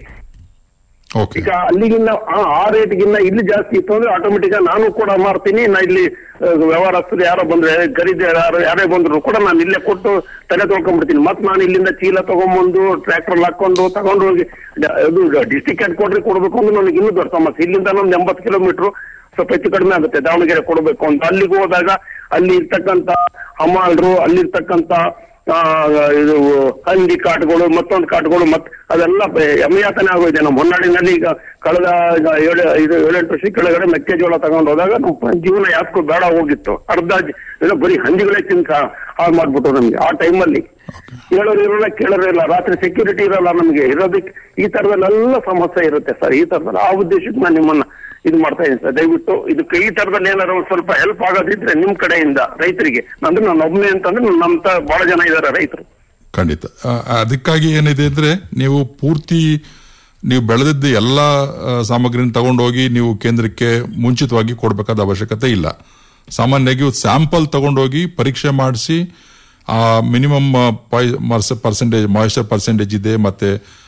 ಓಕೆ ಈಗ ಅಲ್ಲಿಗಿನ್ನ ಆ ಆ ರೇಟ್ಗಿನ್ನ ಇಲ್ಲಿ ಜಾಸ್ತಿ ಇತ್ತು ಅಂದ್ರೆ ಆಟೋಮೆಟಿಕ್ ನಾನು ಕೂಡ ಮಾರ್ತೀನಿ ನಾ ಇಲ್ಲಿ ಆ, ವ್ಯವಹಾರಸ್ಥರು ಯಾರೋ ಬಂದ್ರೆ ಖರೀದಿ ಯಾರು ಯಾರೇ ಬಂದ್ರು ಕೂಡ ನಾನು ಇಲ್ಲೇ ಕೊಟ್ಟು ತಲೆ ತೊಳ್ಕೊಂಡ್ಬಿಡ್ತೀನಿ ಮತ್ ನಾನು ಇಲ್ಲಿಂದ ಚೀಲ ತಗೊಂಬಂದು ಟ್ರ್ಯಾಕ್ಟರ್ ಹಾಕೊಂಡು ತಗೊಂಡು ಹೋಗಿ ಡ- ಇದು ಡಿಸ್ಟಿಕ್ ಹೆಡ್ ಕೊಡ್ರಿ ಕೊಡ್ಬೇಕು ಅಂದ್ರೆ ನನಗೆ ಇನ್ನೂ ದೊಡ್ಡ ಸಮಸ್ಯೆ ಇಲ್ಲಿಂದ ನಮ್ದು ಎಂಬತ್ತು ಕಿಲೋಮೀಟರ್ ಸ್ವಲ್ಪ ಹೆಚ್ಚು ಕಡಿಮೆ ಆಗುತ್ತೆ ದಾವಣಗೆರೆ ಕೊಡಬೇಕು ಅಂತ ಅಲ್ಲಿಗೆ ಹೋದಾಗ ಅಲ್ಲಿ ಇರ್ತಕ್ಕಂತ ಹಮಾಲ್ರು ಅಲ್ಲಿರ್ತಕ್ಕಂತ ಆ, ಇದು ಹಂದಿ ಕಾಟುಗಳು ಮತ್ತೊಂದು ಕಾಟುಗಳು ಮತ್ ಅದೆಲ್ಲ ಬೆ- ಯಮಯಾತನೆ ಆಗೋಗಿದೆ ನಮ್ಮ ಹೊನ್ನಾಡಿನಲ್ಲಿ ಈಗ ಕಳೆದ ಈಗ ಏಳು ಇದು ಏಳೆಂಟು ವರ್ಷ ಕೆಳಗಡೆ ಮೆಕ್ಕೆಜೋಳ ತಗೊಂಡು ಹೋದಾಗ ನಮ್ಮ ಜೀವನ ಯಾಕೋ ಬೇಡ ಹೋಗಿತ್ತು ಅರ್ಧ ಜ- ಏನೋ ಬರೀ ಹಂದಿಗಳೇ ತಿನ್ಸ ಹಾಳು ಮಾಡ್ಬಿಟ್ಟು ನಮ್ಗೆ ಆ ಟೈಮಲ್ಲಿ ಹೇಳೋರು ಇರೋಲ್ಲ ಕೇಳೋರು ಇಲ್ಲ ರಾತ್ರಿ ಸೆಕ್ಯೂರಿಟಿ ಇರಲ್ಲ ನಮಗೆ ಇರೋದಕ್ಕೆ ಈ ತರದಲ್ಲೆಲ್ಲ ಸಮಸ್ಯೆ ಇರುತ್ತೆ ಸರ್ ಈ ತರದಲ್ಲಿ ಆ ಉದ್ದೇಶಕ್ಕೆ ನಾನು ನಿಮ್ಮನ್ನ ಇದು ಮಾಡ್ತಾ ಇದ್ದೀನಿ ಸರ್ ದಯವಿಟ್ಟು ಇದಕ್ಕೆ ಈ ತರದಲ್ಲಿ ಏನಾದ್ರು ಒಂದ್ ಸ್ವಲ್ಪ ಹೆಲ್ಪ್ ಆಗೋದಿದ್ರೆ ನಿಮ್ ಕಡೆಯಿಂದ ರೈತರಿಗೆ ಅಂದ್ರೆ ನಾನು ಒಬ್ಬನೇ ಅಂತಂದ್ರೆ ನಮ್ಮ ತ ಬಹಳ ಜನ ಇದಾರೆ ರೈತರು ಖಂಡಿತ ಆ, ಅದಕ್ಕಾಗಿ ಏನಿದೆ ಅಂದ್ರೆ ನೀವು ಪೂರ್ತಿ ನೀವು ಬೆಳೆದಿದ್ದ ಎಲ್ಲ ಆ, ಸಾಮಗ್ರಿನ ತಗೊಂಡೋಗಿ ನೀವು ಕೇಂದ್ರಕ್ಕೆ ಮುಂಚಿತವಾಗಿ ಕೊಡಬೇಕಾದ ಅವಶ್ಯಕತೆ ಇಲ್ಲ ಸಾಮಾನ್ಯವಾಗಿ ಸ್ಯಾಂಪಲ್ ತಗೊಂಡೋಗಿ ಪರೀಕ್ಷೆ ಮಾಡಿಸಿ ಆ ಮಿನಿಮಮ್ ಪರ್ಸೆಂಟೇಜ್ ಮಾಯಿಶ್ಚರ್ ಪರ್ಸೆಂಟೇಜ್ ಇದೆ ಮತ್ತೆ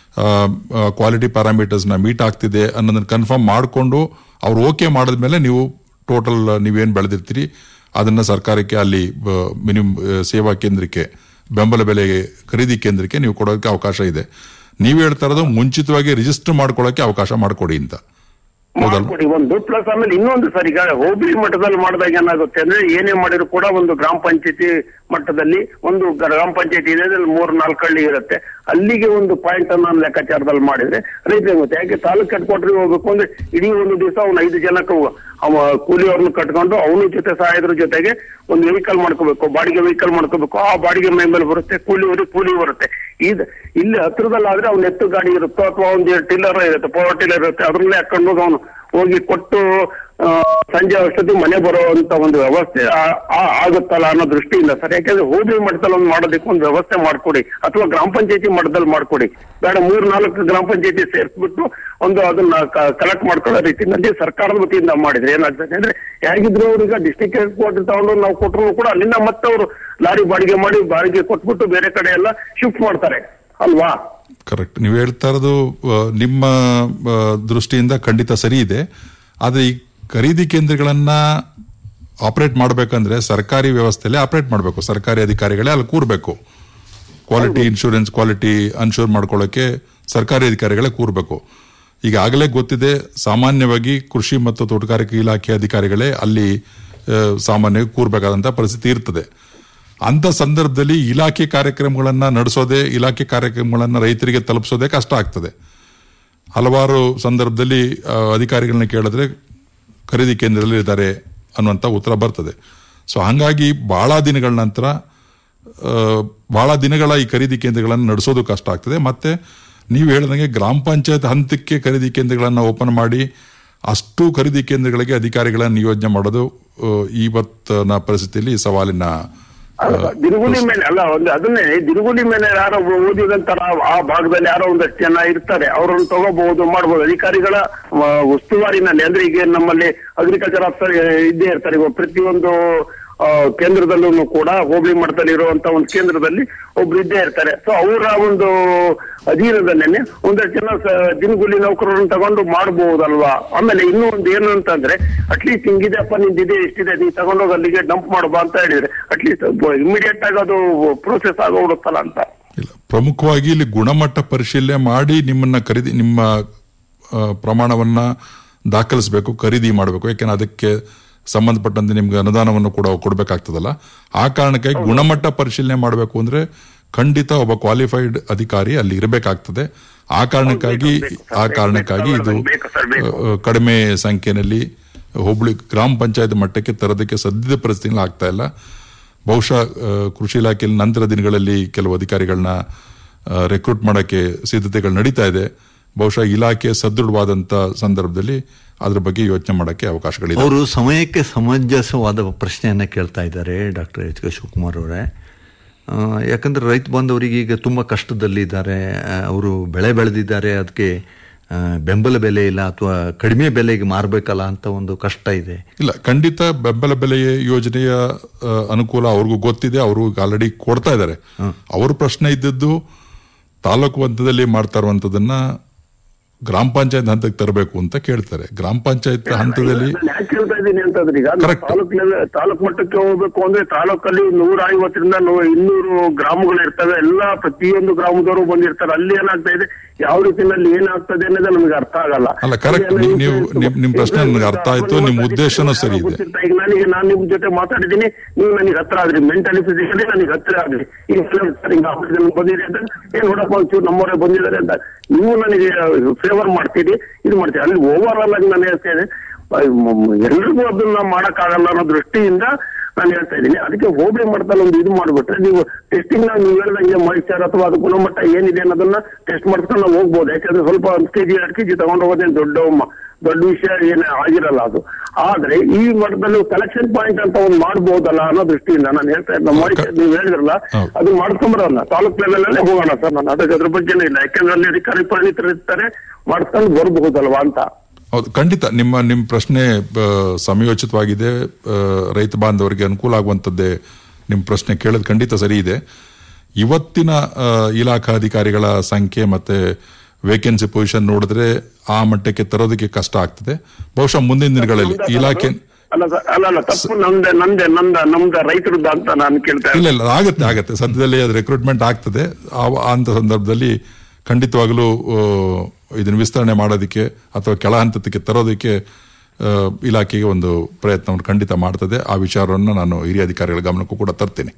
ಕ್ವಾಲಿಟಿ ಪ್ಯಾರಾಮೀಟರ್ಸ್ನ ಮೀಟ್ ಆಗ್ತಿದೆ ಅನ್ನೋದನ್ನ ಕನ್ಫರ್ಮ್ ಮಾಡಿಕೊಂಡು ಅವ್ರು ಓಕೆ ಮಾಡಿದ್ಮೇಲೆ ನೀವು ಟೋಟಲ್ ನೀವೇನು ಬೆಳೆದಿರ್ತೀರಿ ಅದನ್ನ ಸರ್ಕಾರಕ್ಕೆ ಅಲ್ಲಿ ಮಿನಿಮಮ್ ಸೇವಾ ಕೇಂದ್ರಕ್ಕೆ ಬೆಂಬಲ ಬೆಲೆಗೆ ಖರೀದಿ ಕೇಂದ್ರಕ್ಕೆ ನೀವು ಕೊಡೋದಕ್ಕೆ ಅವಕಾಶ ಇದೆ ನೀವು ಹೇಳ್ತಾ ಇರೋದು ಮುಂಚಿತವಾಗಿ ರಿಜಿಸ್ಟರ್ ಮಾಡ್ಕೊಳ್ಳೋಕೆ ಅವಕಾಶ ಮಾಡಿಕೊಡಿ ಅಂತ ಹೌದಲ್ವಾ ಮಾಡ್ಕೊಡಿ ಒಂದು ಪ್ಲಸ್ ಆಮೇಲೆ ಇನ್ನೊಂದು ಸರ್ ಈಗ ಹೋಬಳಿ ಮಟ್ಟದಲ್ಲಿ ಮಾಡಿದಾಗ ಏನಾಗುತ್ತೆ ಅಂದ್ರೆ ಏನೇ ಮಾಡಿದ್ರು ಕೂಡ ಒಂದು ಗ್ರಾಮ ಪಂಚಾಯತಿ ಮಟ್ಟದಲ್ಲಿ ಒಂದು ಗ್ರಾಮ ಪಂಚಾಯತಿ ಇದೆ ಅದ್ರಲ್ಲಿ ಮೂರ್ ನಾಲ್ಕು ಹಳ್ಳಿ ಇರುತ್ತೆ ಅಲ್ಲಿಗೆ ಒಂದು ಪಾಯಿಂಟ್ ಅನ್ನ ಲೆಕ್ಕಾಚಾರದಲ್ಲಿ ಮಾಡಿದ್ರೆ ರೈತ ಆಗುತ್ತೆ ಯಾಕೆ ತಾಲೂಕ್ ಹೆಡ್ ಕ್ವಾರ್ಟರ್ಗೆ ಹೋಗ್ಬೇಕು ಅಂದ್ರೆ ಇಡೀ ಒಂದು ದಿವಸ ಅವ್ನು ಐದು ಜನಕ್ಕೆ ಅವ ಕೂಲಿಯವ್ರನ್ನ ಕಟ್ಕೊಂಡು ಅವನ ಜೊತೆ ಸಹಾಯದ್ರ ಜೊತೆಗೆ ಒಂದು ವೆಹಿಕಲ್ ಮಾಡ್ಕೋಬೇಕು ಬಾಡಿಗೆ ವೆಹಿಕಲ್ ಮಾಡ್ಕೋಬೇಕು ಆ ಬಾಡಿಗೆ ಮೈ ಮೇಲೆ ಬರುತ್ತೆ ಕೂಲಿಯವರಿಗೆ ಕೂಲಿ ಬರುತ್ತೆ ಇದ್ ಇಲ್ಲಿ ಹತ್ರದಲ್ಲಾದ್ರೆ ಅವ್ನ ಎತ್ತು ಗಾಡಿ ಇರುತ್ತೋ ಅಥವಾ ಒಂದು ಟಿಲ್ಲರ್ ಇರುತ್ತೆ ಪವರ್ ಟಿಲ್ಲರ್ ಇರುತ್ತೆ ಅದ್ರಲ್ಲೇ ಹಾಕೊಂಡು ಹೋಗಿ ಅವನು ಹೋಗಿ ಕೊಟ್ಟು ಆ, ಸಂಜೆ ಅಷ್ಟೊತ್ತಿಗೆ ಮನೆ ಬರುವಂತ ಒಂದು ವ್ಯವಸ್ಥೆ ಆ- ಆ- ಆಗುತ್ತಲ್ಲ ಅನ್ನೋ ದೃಷ್ಟಿಯಿಂದ ಸರ್ ಯಾಕಂದ್ರೆ ಹೋಬಳಿ ಮಟ್ಟದಲ್ಲಿ ಒಂದು ಮಾಡೋದಕ್ಕೆ ಒಂದು ವ್ಯವಸ್ಥೆ ಮಾಡ್ಕೊಡಿ ಅಥವಾ ಗ್ರಾಮ ಪಂಚಾಯತಿ ಮಟ್ಟದಲ್ಲಿ ಮಾಡ್ಕೊಡಿ ಬೇಡ ಮೂರ್ ನಾಲ್ಕು ಗ್ರಾಮ ಪಂಚಾಯತಿ ಸೇರಿಸ್ಬಿಟ್ಟು ಒಂದು ಅದನ್ನ ಕಲೆಕ್ಟ್ ಮಾಡ್ಕೊಳ್ಳೋ ರೀತಿಯಲ್ಲಿ ಸರ್ಕಾರದ ವತಿಯಿಂದ ಮಾಡಿದ್ರೆ ಏನಾಗ್ತದೆ ಅಂದ್ರೆ ಹೇಗಿದ್ರು ಅವ್ರಿಗೆ ಡಿಸ್ಟ್ರಿಕ್ಟ್ ಹೆಡ್ ಕ್ವಾರ್ಟರ್ ತಗೊಂಡು ನಾವು ಕೊಟ್ಟರು ಕೂಡ ಅಲ್ಲಿಂದ ಮತ್ತೆ ಅವರು ಲಾರಿ ಬಾಡಿಗೆ ಮಾಡಿ ಬಾಡಿಗೆ ಕೊಟ್ಬಿಟ್ಟು ಬೇರೆ ಕಡೆ ಎಲ್ಲ ಶಿಫ್ಟ್ ಮಾಡ್ತಾರೆ ಅಲ್ವಾ ಕರೆಕ್ಟ್ ನೀವು ಹೇಳ್ತಾ ಇರೋದು ಆ, ನಿಮ್ಮ ಆ, ದೃಷ್ಟಿಯಿಂದ ಖಂಡಿತ ಸರಿ ಇದೆ ಆದರೆ ಈ ಖರೀದಿ ಕೇಂದ್ರಗಳನ್ನ ಆಪರೇಟ್ ಮಾಡಬೇಕಂದ್ರೆ ಸರ್ಕಾರಿ ವ್ಯವಸ್ಥೆಯಲ್ಲಿ ಆಪರೇಟ್ ಮಾಡಬೇಕು ಸರ್ಕಾರಿ ಅಧಿಕಾರಿಗಳೇ ಅಲ್ಲಿ ಕೂರಬೇಕು ಕ್ವಾಲಿಟಿ ಇನ್ಶೂರೆನ್ಸ್ ಕ್ವಾಲಿಟಿ ಅನ್ಶೂರ್ ಮಾಡ್ಕೊಳ್ಳೋಕೆ ಸರ್ಕಾರಿ ಅಧಿಕಾರಿಗಳೇ ಕೂರಬೇಕು ಈಗಾಗಲೇ ಗೊತ್ತಿದೆ ಸಾಮಾನ್ಯವಾಗಿ ಕೃಷಿ ಮತ್ತು ತೋಟಗಾರಿಕೆ ಇಲಾಖೆ ಅಧಿಕಾರಿಗಳೇ ಅಲ್ಲಿ ಆ, ಸಾಮಾನ್ಯವಾಗಿ ಕೂರಬೇಕಾದಂತಹ ಪರಿಸ್ಥಿತಿ ಇರ್ತದೆ ಅಂತ ಸಂದರ್ಭದಲ್ಲಿ ಇಲಾಖೆ ಕಾರ್ಯಕ್ರಮಗಳನ್ನ ನಡೆಸೋದೇ ಇಲಾಖೆ ಕಾರ್ಯಕ್ರಮಗಳನ್ನ ರೈತರಿಗೆ ತಲುಪಿಸೋದೇ ಕಷ್ಟ ಆಗ್ತದೆ ಹಲವಾರು ಸಂದರ್ಭದಲ್ಲಿ ಆ, ಅಧಿಕಾರಿಗಳನ್ನ ಕೇಳಿದ್ರೆ ಖರೀದಿ ಕೇಂದ್ರದಲ್ಲಿ ಇದ್ದಾರೆ ಅನ್ನುವಂಥ ಉತ್ತರ ಬರ್ತದೆ ಸೊ ಹಂಗಾಗಿ ಬಹಳ ದಿನಗಳ ನಂತರ ಆ, ಬಹಳ ದಿನಗಳ ಈ ಖರೀದಿ ಕೇಂದ್ರಗಳನ್ನು ನಡೆಸೋದು ಕಷ್ಟ ಆಗ್ತದೆ ಮತ್ತೆ ನೀವು ಹೇಳಿದಂಗೆ ಗ್ರಾಮ ಪಂಚಾಯತ್ ಹಂತಕ್ಕೆ ಖರೀದಿ ಕೇಂದ್ರಗಳನ್ನು ಓಪನ್ ಮಾಡಿ ಅಷ್ಟು ಖರೀದಿ ಕೇಂದ್ರಗಳಿಗೆ ಅಧಿಕಾರಿಗಳನ್ನ ನಿಯೋಜನೆ ಮಾಡೋದು ಆ, ಇವತ್ತಿನ ಪರಿಸ್ಥಿತಿಯಲ್ಲಿ ಸವಾಲಿನ ಅಲ್ಲ, ದಿನಗೂಲಿ ಮೇಲೆ ಅಲ್ಲ ಒಂದು ಅದನ್ನೇ ದಿನಗೂಲಿ ಮೇಲೆ ಯಾರೋ ಒಬ್ರು ಓದಿದಂತರ ಆ ಭಾಗದಲ್ಲಿ ಯಾರೋ ಒಂದಷ್ಟು ಜನ ಇರ್ತಾರೆ ಅವರನ್ನು ತಗೋಬಹುದು ಮಾಡಬಹುದು ಅಧಿಕಾರಿಗಳ ಆ, ಉಸ್ತುವಾರಿನಲ್ಲಿ ಅಂದ್ರೆ ಈಗ ನಮ್ಮಲ್ಲಿ ಅಗ್ರಿಕಲ್ಚರ್ ಆಫೀಸರ್ ಇದ್ದೇ ಇರ್ತಾರೆ ಇವಾಗ ಪ್ರತಿಯೊಂದು ಆ, ಕೇಂದ್ರದಲ್ಲೂ ಕೂಡ ಹೋಬಳಿ ಮಟ್ಟದಲ್ಲಿ ಇರುವಂತ ಒಂದು ಕೇಂದ್ರದಲ್ಲಿ ಒಬ್ರು ಇದ್ದೇ ಇರ್ತಾರೆ ಸೊ ಅವರ ಒಂದು ಅಧೀನದಲ್ಲೇನೆ ಒಂದಷ್ಟು ಜನ ಸ- ದಿನಗೂಲಿ ನೌಕರರನ್ನು ತಗೊಂಡು ಮಾಡಬಹುದಲ್ವಾ ಆಮೇಲೆ ಇನ್ನೂ ಒಂದು ಏನು ಅಂತಂದ್ರೆ ಅಟ್ಲೀಸ್ಟ್ ಹಿಂಗಿದೆಪ್ಪ ನಿಂದಿದೆ ಇಷ್ಟಿದೆ ನೀವು ತಗೊಂಡೋಗಿ ಅಲ್ಲಿಗೆ ಡಂಪ್ ಮಾಡಬಾ ಅಂತ ಹೇಳಿದ್ರೆ ಅಟ್ಲೀಸ್ಟ್ ಇಮಿಡಿಯೇಟ್ ಆಗಿ ಅದು ಪ್ರೋಸೆಸ್ ಆಗೋಗ್ಬಿಡುತ್ತಲ್ಲ ಅಂತ ಇಲ್ಲ ಪ್ರಮುಖವಾಗಿ ಇಲ್ಲಿ ಗುಣಮಟ್ಟ ಪರಿಶೀಲನೆ ಮಾಡಿ ನಿಮ್ಮನ್ನ ಖರೀದಿ ನಿಮ್ಮ ಆ, ಪ್ರಮಾಣವನ್ನ ದಾಖಲಿಸಬೇಕು ಖರೀದಿ ಮಾಡಬೇಕು ಯಾಕೆಂದ್ರೆ ಅದಕ್ಕೆ ಸಂಬಂಧಪಟ್ಟಂತೆ ನಿಮ್ಗೆ ಅನುದಾನವನ್ನು ಕೂಡ ಕೊಡಬೇಕಾಗ್ತದಲ್ಲ ಆ ಕಾರಣಕ್ಕಾಗಿ ಗುಣಮಟ್ಟ ಪರಿಶೀಲನೆ ಮಾಡಬೇಕು ಅಂದ್ರೆ ಖಂಡಿತ ಒಬ್ಬ ಕ್ವಾಲಿಫೈಡ್ ಅಧಿಕಾರಿ ಅಲ್ಲಿ ಇರಬೇಕಾಗ್ತದೆ ಆ ಕಾರಣಕ್ಕಾಗಿ ಆ ಕಾರಣಕ್ಕಾಗಿ ಇದು ಬೇಕು ಸರ್, ಬೇಕು. ಆ, ಕಡಿಮೆ ಸಂಖ್ಯೆಯಲ್ಲಿ ಹೋಬಳಿ ಗ್ರಾಮ ಪಂಚಾಯತ್ ಮಟ್ಟಕ್ಕೆ ತರೋದಕ್ಕೆ ಸದ್ಯದ ಪರಿಸ್ಥಿತಿಯಲ್ಲಿ ಆಗ್ತಾ ಇಲ್ಲ ಬಹುಶಃ ಆ, ಕೃಷಿ ಇಲಾಖೆಯಲ್ಲಿ ನಂತರ ದಿನಗಳಲ್ಲಿ ಕೆಲವು ಅಧಿಕಾರಿಗಳನ್ನ ರೆಕ್ರೂಟ್ ಮಾಡೋಕ್ಕೆ ಸಿದ್ಧತೆಗಳು ನಡೀತಾ ಇದೆ ಬಹುಶಃ ಇಲಾಖೆ ಸದೃಢವಾದಂತ ಸಂದರ್ಭದಲ್ಲಿ ಅದ್ರ ಬಗ್ಗೆ ಯೋಚನೆ ಮಾಡೋಕ್ಕೆ ಅವಕಾಶಗಳಿದೆ ಅವರು ಸಮಯಕ್ಕೆ ಸಮಂಜಸವಾದ ಪ್ರಶ್ನೆಯನ್ನ ಕೇಳ್ತಾ ಇದ್ದಾರೆ ಡಾಕ್ಟರ್ ಎಚ್ ಕೆ ಶಿವಕುಮಾರ್ ಅವರೇ ಆ, ಯಾಕಂದ್ರೆ ರೈತ ಬಾಂಧವರಿಗೆ ಈಗ ತುಂಬ ಕಷ್ಟದಲ್ಲಿದ್ದಾರೆ ಅವರು ಬೆಳೆ ಬೆಳೆದಿದ್ದಾರೆ ಅದಕ್ಕೆ ಆ, ಬೆಂಬಲ ಬೆಲೆ ಇಲ್ಲ ಅಥವಾ ಕಡಿಮೆ ಬೆಲೆಗೆ ಮಾರಬೇಕಲ್ಲ ಅಂತ ಒಂದು ಕಷ್ಟ ಇದೆ ಇಲ್ಲ ಖಂಡಿತ ಬೆಂಬಲ ಬೆಲೆ ಯೋಜನೆಯ ಆ, ಅನುಕೂಲ ಅವ್ರಿಗೂ ಗೊತ್ತಿದೆ ಅವರು ಆಲ್ರೆಡಿ ಕೊಡ್ತಾ ಇದ್ದಾರೆ ಅವ್ರ ಪ್ರಶ್ನೆ ಇದ್ದದ್ದು ತಾಲೂಕು ಹಂತದಲ್ಲಿ ಮಾಡ್ತಾ ಇರುವಂತದನ್ನ ಗ್ರಾಮ ಪಂಚಾಯತ್ ಹಂತಕ್ಕೆ ತರಬೇಕು ಅಂತ ಕೇಳ್ತಾರೆ ಗ್ರಾಮ ಪಂಚಾಯತ್ ಹಂತದಲ್ಲಿ ನಾನು ಯಾಕೆ ಹೇಳ್ತಾ ಇದ್ದೀನಿ ಅಂತಂದ್ರೆ ಈಗ Correct. ತಾಲೂಕ್ ಲೆವೆಲ್ ತಾಲೂಕ್ ಮಟ್ಟಕ್ಕೆ ಹೋಗ್ಬೇಕು ಅಂದ್ರೆ ತಾಲೂಕಲ್ಲಿ ನೂರ ಐವತ್ತರಿಂದ ನೂ- ಇನ್ನೂರು ಗ್ರಾಮಗಳು ಇರ್ತವೆ ಎಲ್ಲಾ ಪ್ರತಿಯೊಂದು ಗ್ರಾಮದವರು ಬಂದಿರ್ತಾರೆ ಅಲ್ಲಿ ಏನಾಗ್ತಾ ಇದೆ ಯಾವ ರೀತಿಯಲ್ಲಿ ಏನಾಗ್ತದೆ ಅನ್ನೋದೇ ನಮಗೆ ಅರ್ಥ ಆಗಲ್ಲ ಅಲ್ಲ, correct. ಈಗ ನೀವು- ನೀವು- ನಿಮ್- ನಿಮ್ ಪ್ರಶ್ನೆ ನನಗೆ ಅರ್ಥ ಆಯ್ತು. ನಿಮ್ ಉದ್ದೇಶನೂ ಸರಿ ಇದೆ. ಗೊತ್ತಿರ್ತಾ ಈಗ ನನಗೆ ನಾನು ನಿಮ್ ಜೊತೆ ಮಾತಾಡಿದ್ದೀನಿ ನೀವು ನನಗೆ ಹತ್ರ ಆದ್ರಿ ಮೆಂಟಲಿ ಫಿಸಿಕಲಿ ನನಗೆ ಹತ್ರ ಆದ್ರಿ ಈಗ ಸರ್ ಹಿಂಗ ಆಪರೇಷನ್ ಬಂದಿದೆ ಅಂತ ಏನ್ ನೋಡಪ್ಪ ಒಂಚೂರು ನಮ್ಮವರೇ ಬಂದಿದ್ದಾರೆ ಅಂತ ನೀವು ನನಗೆ ಫೇವರ್ ಮಾಡ್ತೀರಿ ಇದು ಮಾಡ್ತೀರಿ ಅಲ್ಲಿ ಓವರ್ ಆಲ್ ಆಗಿ ನಾನು ಹೇಳ್ತಾ ಇದ್ದೆ ಎಲ್ರಿಗೂ ಅದನ್ನ ಮಾಡಕ್ಕಾಗಲ್ಲ ಅನ್ನೋ ದೃಷ್ಟಿಯಿಂದ ನಾನು ಹೇಳ್ತಾ ಇದ್ದೀನಿ ಅದಕ್ಕೆ ಹೋಬಳಿ ಮಟ್ಟದಲ್ಲಿ ಒಂದು ಇದು ಮಾಡ್ಬಿಟ್ರೆ ನೀವು ಟೆಸ್ಟಿಂಗ್ ನಾವು ನೀವು ಹೇಳ್ದಂಗೆ ಮಾಯಿಶ್ಚರ್ ಅಥವಾ ಅದು ಗುಣಮಟ್ಟ ಏನಿದೆ ಅನ್ನೋದನ್ನ ಟೆಸ್ಟ್ ಮಾಡ್ಕೊಂಡು ನಾವು ಹೋಗ್ಬೋದು ಯಾಕಂದ್ರೆ ಸ್ವಲ್ಪ ಒಂದು ಕೆಜಿ ಎರಡು ಕೆಜಿ ತಗೊಂಡು ಹೋಗೋದೇನು ದೊಡ್ಡ ಮ- ದೊಡ್ಡ ವಿಷಯ ಏನು ಆಗಿರಲ್ಲ ಅದು ಆದ್ರೆ ಈ ಮಟ್ಟದಲ್ಲಿ ಕಲೆಕ್ಷನ್ ಪಾಯಿಂಟ್ ಅಂತ ಒಂದು ಮಾಡ್ಬೋದಲ್ಲ ಅನ್ನೋ ದೃಷ್ಟಿಯಿಂದ ನಾನು ಹೇಳ್ತಾ ಇದ್ದ ಮಾಯಿಶ್ಚರ್ ನೀವು ಹೇಳಿದ್ರಲ್ಲ ಹೌದು. ಅದು ಮಾಡ್ಕೊಂಬರೋಣ ತಾಲೂಕ್ ಲೆವೆಲ್ ಅಲ್ಲೇ ಹೋಗೋಣ ಸರ್ ನಾನು ಅದಕ್ಕೆ ಅದ್ರ ಬಗ್ಗೆನೇ ಇಲ್ಲ ಯಾಕಂದ್ರೆ ಅಲ್ಲಿ ಅಧಿಕಾರಿ ಪರಿಣಿತರು ಇರ್ತಾರೆ ಮಾಡ್ಕೊಂಡು ಬರಬಹುದಲ್ವಾ ಅಂತ ಹೌದು ಖಂಡಿತ ನಿಮ್ಮ ನಿಮ್ಮ ಪ್ರಶ್ನೆ ಆ, ಸಮಯೋಚಿತವಾಗಿದೆ ಆ, ರೈತ ಬಾಂಧವರಿಗೆ ಅನುಕೂಲ ಆಗುವಂಥದ್ದೇ ನಿಮ್ಮ ಪ್ರಶ್ನೆ ಕೇಳೋದು ಖಂಡಿತ ಸರಿ ಇದೆ ಇವತ್ತಿನ ಆ, ಇಲಾಖಾ ಅಧಿಕಾರಿಗಳ ಸಂಖ್ಯೆ ಮತ್ತೆ ವೇಕೆನ್ಸಿ ಪೊಸಿಷನ್ ನೋಡಿದ್ರೆ ಆ ಮಟ್ಟಕ್ಕೆ ತರೋದಕ್ಕೆ ಕಷ್ಟ ಆಗ್ತದೆ ಬಹುಶಃ ಮುಂದಿನ ದಿನಗಳಲ್ಲಿ ಇಲಾಖೆ ಅಲ್ಲ ಸರ್ ಅಲ್ಲ ಅಲ್ಲ ತಪ್ಪು ನಂದೆ ನಂದೆ ನಂದ ನಮ್ದ ರೈತರದ್ದು ಅಂತ ನಾನು ಕೇಳ್ತಾ ಇಲ್ಲ ಇಲ್ಲ ಆಗತ್ತೆ ಆಗತ್ತೆ ಸದ್ಯದಲ್ಲಿ ಅದು ರೆಕ್ರೂಟ್ಮೆಂಟ್ ಆಗ್ತದೆ ಆ- ಅಂತ ಸಂದರ್ಭದಲ್ಲಿ ಖಂಡಿತವಾಗಲೂ ಆ, ಇದನ್ನ ವಿಸ್ತರಣೆ ಮಾಡೋದಕ್ಕೆ ಅಥವಾ ಕೆಳ ಹಂತಕ್ಕೆ ತರೋದಕ್ಕೆ ಆ, ಇಲಾಖೆಗೆ ಒಂದು ಪ್ರಯತ್ನವನ್ನು ಖಂಡಿತ ಮಾಡ್ತದೆ ಆ ವಿಚಾರವನ್ನು ನಾನು ಹಿರಿಯ ಅಧಿಕಾರಿಗಳ ಗಮನಕ್ಕೂ ಕೂಡ ತರ್ತೇನೆ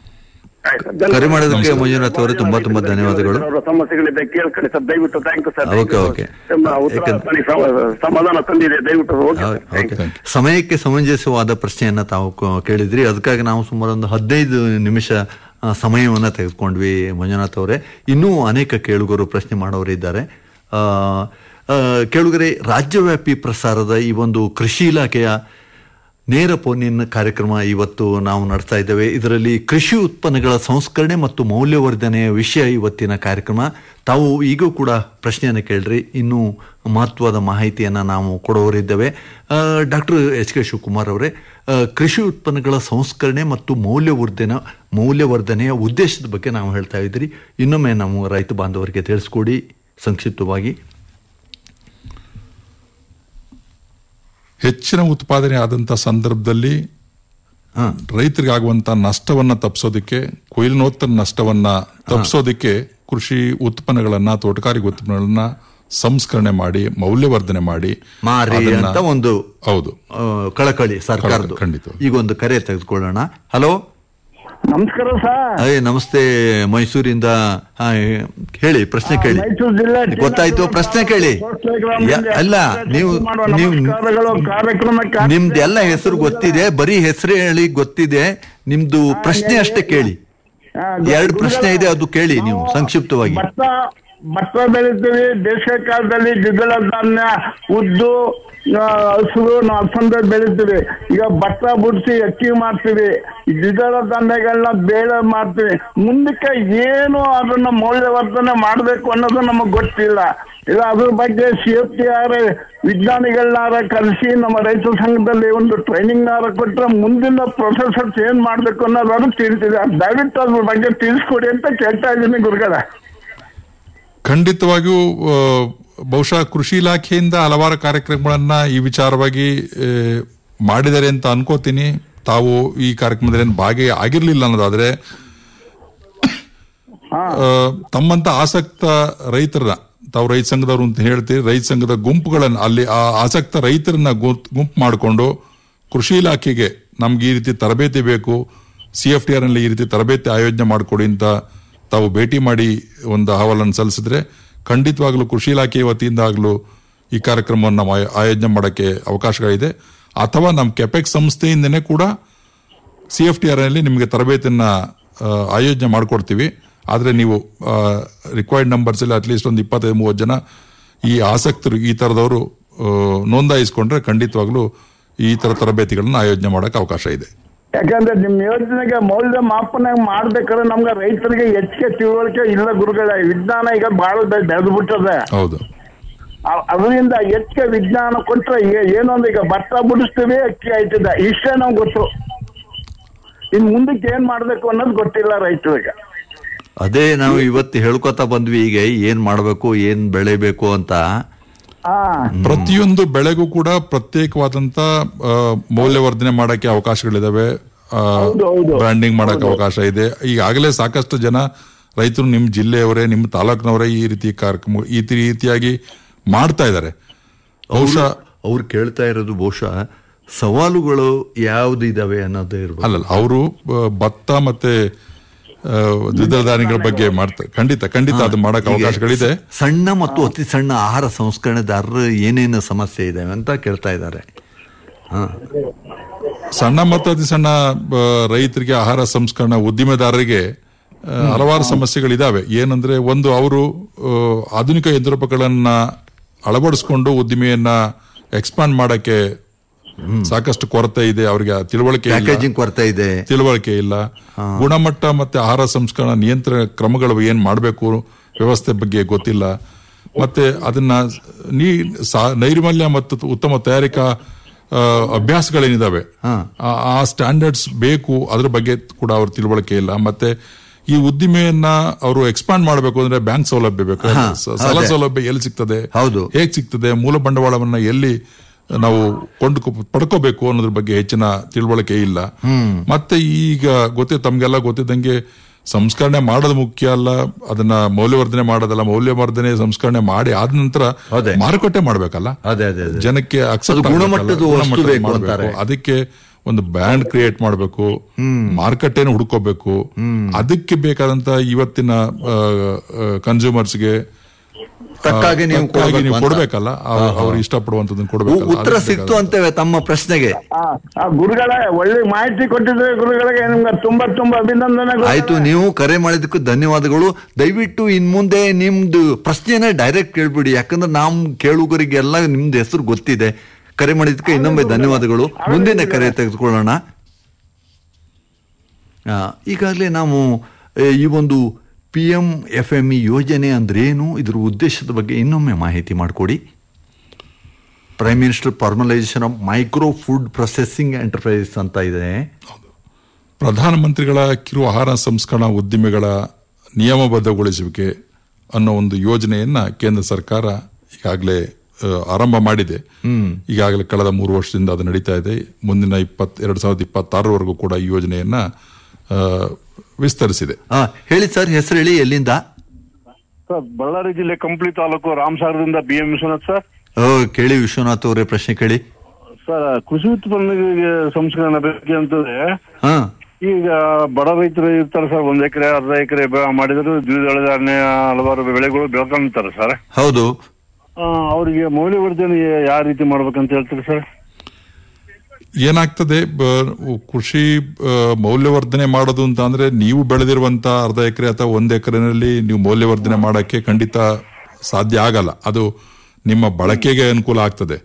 ಕರೆ ಮಾಡೋದಕ್ಕೆ ಮಂಜುನಾಥ್ ಅವರೇ ತುಂಬಾ ತುಂಬಾ ಧನ್ಯವಾದಗಳು ಅವರ ಸಮಸ್ಯೆಗಳಿದೆ ಕೇಳ್ಕೊಳ್ಳಿ ಸರ್ ದಯವಿಟ್ಟು thank you sir okay, okay. ನಿಮ್ಮ ಉತ್ತರ ಯಾಕಂದ್ರೆ- ನನಗೆ ಸಮ- ಸಮಾಧಾನ ತಂದಿದೆ ದಯವಿಟ್ಟು ಓಕೆ ಹೌದು, ಸರ್ ಥ್ಯಾಂಕ್ ಓಕೆ. ಯು ಸಮಯಕ್ಕೆ ಸಮಂಜಸವಾದ ಪ್ರಶ್ನೆಯನ್ನ ತಾವು ಕ- ಕೇಳಿದ್ರಿ ಅದಕ್ಕಾಗಿ ನಾವು ಸುಮಾರು ಒಂದು ಹದಿನೈದು ನಿಮಿಷ ಆ, ಸಮಯವನ್ನ ತೆಗೆದುಕೊಂಡ್ವಿ ಮಂಜುನಾಥ್ ಅವರೇ ಇನ್ನೂ ಅನೇಕ ಕೇಳುಗರು ಪ್ರಶ್ನೆ ಮಾಡೋರು ಇದ್ದಾರೆ ಆ, ಆ, ಕೇಳುಗರೆ ರಾಜ್ಯವ್ಯಾಪಿ ಪ್ರಸಾರದ ಈ ಒಂದು ಕೃಷಿ ಇಲಾಖೆಯ ನೇರ ಫೋನಿನ್ ಕಾರ್ಯಕ್ರಮ ಇವತ್ತು ನಾವು ನಡೆಸ್ತಾ ಇದ್ದೇವೆ ಇದರಲ್ಲಿ ಕೃಷಿ ಉತ್ಪನ್ನಗಳ ಸಂಸ್ಕರಣೆ ಮತ್ತು ಮೌಲ್ಯವರ್ಧನೆಯ ವಿಷಯ ಇವತ್ತಿನ ಕಾರ್ಯಕ್ರಮ ತಾವು ಈಗೂ ಕೂಡ ಪ್ರಶ್ನೆಯನ್ನು ಕೇಳ್ರಿ ಇನ್ನೂ ಮಹತ್ವದ ಮಾಹಿತಿಯನ್ನು ನಾವು ಕೊಡುವವರಿದ್ದೇವೆ ಡಾಕ್ಟರ್ ಎಚ್ ಕೆ ಶಿವಕುಮಾರ್ ಅವರೇ ಆ, ಕೃಷಿ ಉತ್ಪನ್ನಗಳ ಸಂಸ್ಕರಣೆ ಮತ್ತು ಮೌಲ್ಯವರ್ಧನೆ ಮೌಲ್ಯವರ್ಧನೆಯ ಉದ್ದೇಶದ ಬಗ್ಗೆ ನಾವು ಹೇಳ್ತಾ ಇದ್ರಿ ಇನ್ನೊಮ್ಮೆ ನಾವು ರೈತ ಬಾಂಧವರಿಗೆ ತಿಳಿಸ್ಕೊಡಿ ಸಂಕ್ಷಿಪ್ತವಾಗಿ ಹೆಚ್ಚಿನ ಉತ್ಪಾದನೆ ಆದಂತ ಸಂದರ್ಭದಲ್ಲಿ ಹಾ. ರೈತರಿಗೆ ಆಗುವಂತ ನಷ್ಟವನ್ನ ತಪ್ಪಿಸೋದಕ್ಕೆ ಕೊಯ್ಲಿನೋತ್ತರ ನಷ್ಟವನ್ನ ತಪ್ಪಿಸೋದಕ್ಕೆ ಕೃಷಿ ಉತ್ಪನ್ನಗಳನ್ನ ತೋಟಗಾರಿಕೆ ಉತ್ಪನ್ನಗಳನ್ನ ಸಂಸ್ಕರಣೆ ಮಾಡಿ ಮೌಲ್ಯವರ್ಧನೆ ಮಾಡಿ ಮಾರಿ ಅದನ್ನ- ಅಂತ ಒಂದು ಹೌದು ಆ, ಕಳಕಳಿ ಸರ್ಕಾರದ್ದು ಖಂಡಿತ. ಈಗ ಒಂದು ಕರೆ ತೆಗೆದುಕೊಳ್ಳೋಣ ಹಲೋ ನಮಸ್ಕಾರ ಸರ್ ಅಯ್ಯ ನಮಸ್ತೆ ಮೈಸೂರಿಂದ ಆ, ಹೇಳಿ ಪ್ರಶ್ನೆ ಕೇಳಿ ಮೈಸೂರು ಜಿಲ್ಲೆ ಗೊತ್ತಾಯ್ತು ಪ್ರಶ್ನೆ ಕೇಳಿ ಯ- ಅಲ್ಲ ನೀವು ನೀವು ನಮಸ್ಕಾರಗಳು ಕಾರ್ಯಕ್ರಮಕ್ಕೆ ನಿಮ್ದೆಲ್ಲ ಹೆಸರು ಗೊತ್ತಿದೆ ಬರೀ ಹೆಸರು ಹೇಳಿ ಗೊತ್ತಿದೆ ನಿಮ್ದು ಪ್ರಶ್ನೆ ಅಷ್ಟೇ ಕೇಳಿ ಆ, ಎರಡು ಪ್ರಶ್ನೆ ಇದೆ ಅದು ಕೇಳಿ ನೀವು ಸಂಕ್ಷಿಪ್ತವಾಗಿ ಭತ್ತ ಭತ್ತ ಬೆಳಿತೀವಿ ಬೇಸಿಗೆ ಕಾಲದಲ್ಲಿ ದ್ವಿದಳ ಧಾನ್ಯ ಉದ್ದು ಆ, ಹಸುರು ನಾವು ಅಲಸಂದೆ ಬೆಳಿತೀವಿ ಈಗ ಭತ್ತ ಬಿಡಿಸಿ ಅಕ್ಕಿ ಮಾಡ್ತೀವಿ ಈ ದ್ವಿದಳ ಧಾನ್ಯಗಳನ್ನ ಬೇಳೆ ಮಾಡ್ತೀವಿ ಮುಂದಕ್ಕೆ ಏನು ಅದನ್ನ ಮೌಲ್ಯವರ್ಧನೆ ಮಾಡಬೇಕು ಅನ್ನೋದು ನಮಗೆ ಗೊತ್ತಿಲ್ಲ ಇಲ್ಲ ಅದ್ರ ಬಗ್ಗೆ ಸಿ ಎಫ್ ಟಿ ಆರ್ ವಿಜ್ಞಾನಿಗಳನ್ನಾರ ಕರೆಸಿ ನಮ್ಮ ರೈತ ಸಂಘದಲ್ಲಿ ಒಂದು ಟ್ರೈನಿಂಗ್ ನಾರ ಕೊಟ್ಟರೆ ಮುಂದಿನ ಪ್ರೊಸೆಸರ್ಸ್ ಏನ್ ಮಾಡ್ಬೇಕು ಅನ್ನೋದಾದ್ರು ತಿಳಿಸಿದೆ ದಯವಿಟ್ಟು ಅದ್ರ ಬಗ್ಗೆ ತಿಳಿಸ್ಕೊಡಿ ಅಂತ ಕೇಳ್ತಾ ಇದ್ದೀನಿ ಗುರುಗಳ ಖಂಡಿತವಾಗಿಯೂ ಆ, ಬಹುಶಃ ಕೃಷಿ ಇಲಾಖೆಯಿಂದ ಹಲವಾರು ಕಾರ್ಯಕ್ರಮಗಳನ್ನ ಈ ವಿಚಾರವಾಗಿ ಆ, ಮಾಡಿದ್ದಾರೆ ಅಂತ ಅನ್ಕೋತೀನಿ ತಾವು ಈ ಕಾರ್ಯಕ್ರಮದಲ್ಲಿ ಏನು ಭಾಗಿ ಆಗಿರ್ಲಿಲ್ಲ ಅನ್ನೋದಾದ್ರೆ ಆ, ತಮ್ಮಂತ ಆಸಕ್ತ ರೈತರನ್ನ ತಾವು ರೈತ ಸಂಘದವರು ಅಂತ ಹೇಳ್ತೀರಿ ರೈತ ಸಂಘದ ಗುಂಪುಗಳನ್ನ ಅಲ್ಲಿ ಆ ಆಸಕ್ತ ರೈತರನ್ನ ಗುಂಪ್- ಗುಂಪು ಮಾಡಿಕೊಂಡು ಕೃಷಿ ಇಲಾಖೆಗೆ ನಮ್ಗೆ ಈ ರೀತಿ ತರಬೇತಿ ಬೇಕು ಸಿ ಎಫ್ ಟಿ ಆರ್ ನಲ್ಲಿ ಈ ರೀತಿ ತರಬೇತಿ ಆಯೋಜನೆ ಮಾಡಿಕೊಡಿ ಅಂತ ತಾವು ಭೇಟಿ ಮಾಡಿ ಒಂದು ಅಹವಾಲನ್ನು ಸಲ್ಲಿಸಿದ್ರೆ ಖಂಡಿತವಾಗ್ಲೂ ಕೃಷಿ ಇಲಾಖೆ ವತಿಯಿಂದ ಆಗ್ಲೂ ಈ ಕಾರ್ಯಕ್ರಮವನ್ನು ನಾವು ಆಯೋ- ಆಯೋಜನೆ ಮಾಡೋಕ್ಕೆ ಅವಕಾಶಗಳಿದೆ ಅಥವಾ ನಮ್ಮ ಕೆಪೆಕ್ ಸಂಸ್ಥೆಯಿಂದನೇ ಕೂಡ ಸಿ ಎಫ್ ಟಿ ಆರ್ ನಲ್ಲಿ ನಿಮಗೆ ತರಬೇತಿಯನ್ನ ಆ, ಆಯೋಜನೆ ಮಾಡಿಕೊಡ್ತೀವಿ ಆದರೆ ನೀವು ರಿಕ್ವೈರ್ಡ್ ನಂಬರ್ಸ್ ಅಲ್ಲಿ ಅಟ್ಲೀಸ್ಟ್ ಒಂದು ಇಪ್ಪತ್ತೈದು ಮೂವತ್ತು ಜನ ಈ ಆಸಕ್ತರು ಈ ತರದವರು ಆ, ನೋಂದಾಯಿಸ್ಕೊಂಡ್ರೆ ಖಂಡಿತವಾಗ್ಲೂ ಈ ತರ ತರಬೇತಿಗಳನ್ನ ಆಯೋಜನೆ ಮಾಡೋಕೆ ಅವಕಾಶ ಇದೆ ಯಾಕಂದ್ರೆ ನಿಮ್ ಯೋಜನೆಗೆ ಮೌಲ್ಯ ಮಾಪನ ಮಾಡ್ಬೇಕಾದ್ರೆ ನಮ್ಗೆ ರೈತರಿಗೆ ಹೆಚ್ಚಿಗೆ ತಿಳುವಳಿಕೆ ಇಲ್ಲ ಗುರುಗಳ ವಿಜ್ಞಾನ ಈಗ ಬಹಳ ಬೆಳೆದು ಬಿಟ್ಟದೆ ಹೌದು ಅದರಿಂದ ಹೆಚ್ಚಿಗೆ ವಿಜ್ಞಾನ ಕೊಟ್ರೆ ಏ- ಏನೊಂದು ಈಗ ಭತ್ತ ಬಿಡಿಸ್ತೀವಿ ಅಕ್ಕಿ ಆಯ್ತದೆ ಇಷ್ಟೇ ನಮ್ಗೆ ಗೊತ್ತು ಇನ್ ಮುಂದಕ್ಕೆ ಏನ್ ಮಾಡ್ಬೇಕು ಅನ್ನೋದು ಗೊತ್ತಿಲ್ಲ ರೈತರಿಗೆ ಅದೇ ನಾವು ಇವತ್ತು ಹೇಳ್ಕೊತಾ ಬಂದ್ವಿ ಈಗ ಏನ್ ಮಾಡಬೇಕು ಏನ್ ಬೆಳಿಬೇಕು ಅಂತ ಹಾ ಪ್ರತಿಯೊಂದು ಬೆಳೆಗೂ ಕೂಡ ಪ್ರತ್ಯೇಕವಾದಂತ ಆ, ಮೌಲ್ಯವರ್ಧನೆ ಮಾಡಕ್ಕೆ ಅವಕಾಶಗಳಿದಾವೆ ಹೌದು, ಹೌದು. ಬ್ರ್ಯಾಂಡಿಂಗ್ ಮಾಡಕ್ಕೆ ಅವಕಾಶ ಇದೆ ಈಗಾಗಲೇ ಸಾಕಷ್ಟು ಜನ ರೈತರು ನಿಮ್ಮ ಜಿಲ್ಲೆಯವರೇ ನಿಮ್ಮ ತಾಲೂಕಿನವರೇ ಈ ರೀತಿ ಕಾರ್ಯಕ್ರಮ ಈ ರೀತಿಯಾಗಿ ಮಾಡ್ತಾ ಇದ್ದಾರೆ ಬಹುಶಃ ಅವ್ರು ಕೇಳ್ತಾ ಇರೋದು ಬಹುಶಃ ಸವಾಲುಗಳು ಯಾವ್ದು ಇದಾವೆ ಅನ್ನೋದೇ ಇರ್ಬೋದು ಅಲ್ಲಲ್ಲ ಅವರು ಭತ್ತ ಮತ್ತೆ ಆ, ದ್ವಿದಳ ಧಾನ್ಯಗಳ ಬಗ್ಗೆ ಮಾಡ್ತಾರೆ ಖಂಡಿತ ಖಂಡಿತ ಅದು ಮಾಡಕ್ಕೆ ಈಗ ಅವಕಾಶಗಳಿದೆ ಸಣ್ಣ ಮತ್ತು ಅತಿ ಸಣ್ಣ ಆಹಾರ ಸಂಸ್ಕರಣೆದಾರರು ಏನೇನು ಸಮಸ್ಯೆ ಇದಾವೆ ಅಂತ ಕೇಳ್ತಾ ಇದ್ದಾರೆ ಹಾ ಸಣ್ಣ ಮತ್ತು ಅತಿ ಸಣ್ಣ ಆ, ರೈತರಿಗೆ ಆಹಾರ ಸಂಸ್ಕರಣಾ ಉದ್ದಿಮೆದಾರರಿಗೆ ಆ, ಹಲವಾರು ಸಮಸ್ಯೆಗಳಿದಾವೆ ಏನಂದ್ರೆ ಒಂದು ಅವರು ಆ, ಆಧುನಿಕ ಯಂತ್ರೋಪಕರಣನ್ನ ಅಳವಡಿಸಿಕೊಂಡು ಉದ್ದಿಮೆಯನ್ನ ಎಕ್ಸ್ಪಾಂಡ್ ಮಾಡಕ್ಕೆ ಸಾಕಷ್ಟು ಕೊರತೆ ಇದೆ ಅವರಿಗೆ ತಿಳುವಳಿಕೆ ಇಲ್ಲ. ಪ್ಯಾಕೇಜಿಂಗ್ ಕೊರತೆ ಇದೆ ತಿಳುವಳಿಕೆ ಇಲ್ಲ ಗುಣಮಟ್ಟ ಮತ್ತೆ ಆಹಾರ ಸಂಸ್ಕರಣಾ ನಿಯಂತ್ರಣ ಕ್ರಮಗಳು ಏನ್ ಮಾಡಬೇಕು ವ್ಯವಸ್ಥೆ ಬಗ್ಗೆ ಗೊತ್ತಿಲ್ಲ ಮತ್ತೆ ಅದನ್ನ ನೀ ಸಾ- ನೈರ್ಮಲ್ಯ ಮತ್ತು ಉತ್ತಮ ತಯಾರಿಕಾ ಆ, ಅಭ್ಯಾಸಗಳೇನಿದಾವೆ ಆ- ಆ ಸ್ಟ್ಯಾಂಡರ್ಡ್ಸ್ ಬೇಕು ಅದ್ರ ಬಗ್ಗೆ ಕೂಡ ಅವ್ರ ತಿಳುವಳಿಕೆ ಇಲ್ಲ ಮತ್ತೆ ಈ ಉದ್ದಿಮೆಯನ್ನ ಅವರು ಎಕ್ಸ್ಪಾಂಡ್ ಮಾಡಬೇಕು ಅಂದ್ರೆ ಬ್ಯಾಂಕ್ ಸೌಲಭ್ಯ ಬೇಕು ಸ- ಸಾಲ ಹೌದೇ. ಸೌಲಭ್ಯ ಎಲ್ಲಿ ಸಿಗ್ತದೆ ಹೌದು. ಹೇಗ್ ಸಿಗ್ತದೆ ಮೂಲ ಬಂಡವಾಳವನ್ನ ಎಲ್ಲಿ ನಾವು ಕೊಂಡು ಪಡ್ಕೋಬೇಕು ಅನ್ನೋದ್ರ ಬಗ್ಗೆ ಹೆಚ್ಚಿನ ತಿಳುವಳಿಕೆ ಇಲ್ಲ ಮತ್ತೆ ಈಗ ಗೊತ್ತೇ ತಮ್ಗೆಲ್ಲ ಗೊತ್ತಿದ್ದಂಗೆ ಸಂಸ್ಕರಣೆ ಮಾಡೋದು ಮುಖ್ಯ ಅಲ್ಲ ಅದನ್ನ ಮೌಲ್ಯವರ್ಧನೆ ಮಾಡೋದಲ್ಲ ಮೌಲ್ಯವರ್ಧನೆ ಸಂಸ್ಕರಣೆ ಮಾಡಿ ಆದ ನಂತರ ಹೌದೇ. ಮಾರುಕಟ್ಟೆ ಮಾಡ್ಬೇಕಲ್ಲ ಅದೇ ಅದೇ ಅದೇ ಜನಕ್ಕೆ accept ಅದು ಗುಣಮಟ್ಟದ ಆಗ್ಬೇಕಲ್ಲ, ವಸ್ತು ಗುಣಮಟ್ಟದ ಬೇಕು ಮಾಡ್ಬೇಕು. ಅಂತಾರೆ. ಅದಕ್ಕೆ ಒಂದು ಬ್ರ್ಯಾಂಡ್ ಕ್ರಿಯೇಟ್ ಮಾಡಬೇಕು ಮಾರುಕಟ್ಟೆನ ಹುಡ್ಕೋಬೇಕು ಅದಕ್ಕೆ ಬೇಕಾದಂತ ಇವತ್ತಿನ ಕನ್ಸ್ಯೂಮರ್ಸ್ಗೆ ತಕ್ಕಾಗಿ ನೀವು ತಕ್ಕಾಗಿ ನೀವು ಕೊಡ್ಬೇಕು ಅಂತ. ಕೊಡ್ಬೇಕಲ್ಲ ಅವ್ರು- ಅವ್ರು ಇಷ್ಟಪಡುವಂತದನ್ನ ಕೊಡ್ಬೇಕಲ್ಲ ಉತ್ತರ ಅದಕ್ಕೆ ಸಿಕ್ತು ಬೇಕಾದ- ಅಂತೇವೆ ತಮ್ಮ ಪ್ರಶ್ನೆಗೆ ಆ, ಆ ಗುರುಗಳೇ ಒಳ್ಳೆ ಮಾಹಿತಿ ಕೊಟ್ಟಿದ್ರೆ ಗುರುಗಳಿಗೆ ನಿಮ್ಗೆ ತುಂಬಾ ತುಂಬಾ ಅಭಿನಂದನೆಗಳು ಆಯ್ತು ನೀವು ಕರೆ ಮಾಡಿದ್ದಕ್ಕೂ ಧನ್ಯವಾದಗಳು ದಯವಿಟ್ಟು ಇನ್ ಮುಂದೆ ನಿಮ್ದು ಪ್ರಶ್ನೆನೇ ಡೈರೆಕ್ಟ್ ಕೇಳ್ಬಿಡಿ ಯಾಕಂದ್ರೆ ನಾವು ಕೇಳುಗರಿಗೆಲ್ಲ ನಿಮ್ದು ಹೆಸರು ಗೊತ್ತಿದೆ ಕರೆ ಮಾಡಿದ್ದಕ್ಕೆ ಇನ್ನೊಮ್ಮೆ ಧನ್ಯವಾದಗಳು ಮುಂದಿನ ಕರೆ ತೆಗೆದುಕೊಳ್ಳೋಣ ಆ, ಈಗಾಗಲೇ ನಾವು ಆ, ಈ ಒಂದು P M F M E ಯೋಜನೆ ಅಂದ್ರೆ ಏನು ಇದ್ರ ಉದ್ದೇಶದ ಬಗ್ಗೆ ಇನ್ನೊಮ್ಮೆ ಮಾಹಿತಿ ಮಾಡಿಕೊಡಿ prime minister formalisation of micro food processing enterprise ಅಂತ ಇದೆ ಪ್ರಧಾನಮಂತ್ರಿಗಳ ಕಿರು ಆಹಾರ ಸಂಸ್ಕರಣಾ ಉದ್ದಿಮೆಗಳ ನಿಯಮಬದ್ಧಗೊಳಿಸುವಿಕೆ ಅನ್ನೋ ಒಂದು ಯೋಜನೆಯನ್ನ ಕೇಂದ್ರ ಸರ್ಕಾರ ಈಗಾಗಲೇ ಆ, ಆರಂಭ ಮಾಡಿದೆ ಈಗಾಗಲೇ ಕಳೆದ ಮೂರು ವರ್ಷದಿಂದ ಅದು ನಡೀತಾ ಇದೆ ಮುಂದಿನ ಇಪ್ಪತ್ ಎರಡ್ ಸಾವಿರದ ಇಪ್ಪತ್ತಾರರವರೆಗೂ ಕೂಡ ಈ ಯೋಜನೆಯನ್ನ ಆ, ವಿಸ್ತರಿಸಿದೆ ಆ, ಹೇಳಿ ಸರ್ ಹೆಸರು ಹೇಳಿ ಎಲ್ಲಿಂದ ಸರ್ ಬಳ್ಳಾರಿ ಜಿಲ್ಲೆ ಕಂಪ್ಲಿ ತಾಲೂಕು ರಾಮಸಾಗರದಿಂದ ಬಿ ಎಂ ವಿಶ್ವನಾಥ್ ಸರ್ ಓ ಕೇಳಿ ವಿಶ್ವನಾಥ್ ಅವರೇ ಪ್ರಶ್ನೆ ಕೇಳಿ ಸರ್ ಕೃಷಿ ಉತ್ಪನ್ನಗಳಿಗೆ ಸಂಸ್ಕರಣೆ ಬಗ್ಗೆ ಅಂತಂದ್ರೆ ಹಾ ಈಗ ಬಡ ರೈತರು ಇರ್ತಾರೆ ಸರ್ ಒಂದ್ ಎಕರೆ ಅರ್ಧ ಎಕರೆ ಮಾಡಿದ್ರು ದ್ವಿದಳ ಧಾನ್ಯ ಹಲವಾರು ಬೆಳೆಗಳು ಬೆಳ್ಕೊಂತಾರೆ ಸರ್ ಹೌದು ಆ, ಅವರಿಗೆ ಮೌಲ್ಯವರ್ಧನೆ ಯಾವ ರೀತಿ ಮಾಡ್ಬೇಕಂತ ಹೇಳ್ತೀರಿ ಸರ್ ಏನಾಗ್ತದೆ ಬ- ಕೃಷಿ ಆ, ಮೌಲ್ಯವರ್ಧನೆ ಮಾಡೋದು ಅಂತ ಅಂದ್ರೆ ನೀವು ಬೆಳೆದಿರುವಂತ ಅರ್ಧ ಎಕರೆ ಅಥವಾ ಒಂದ್ ಎಕರೆನಲ್ಲಿ ನೀವು ಮೌಲ್ಯವರ್ಧನೆ ಮಾಡಕ್ಕೆ ಖಂಡಿತ ಸಾಧ್ಯ ಆಗಲ್ಲ ಅದು ನಿಮ್ಮ ಬಳಕೆಗೆ ಅನುಕೂಲ ಆಗ್ತದೆ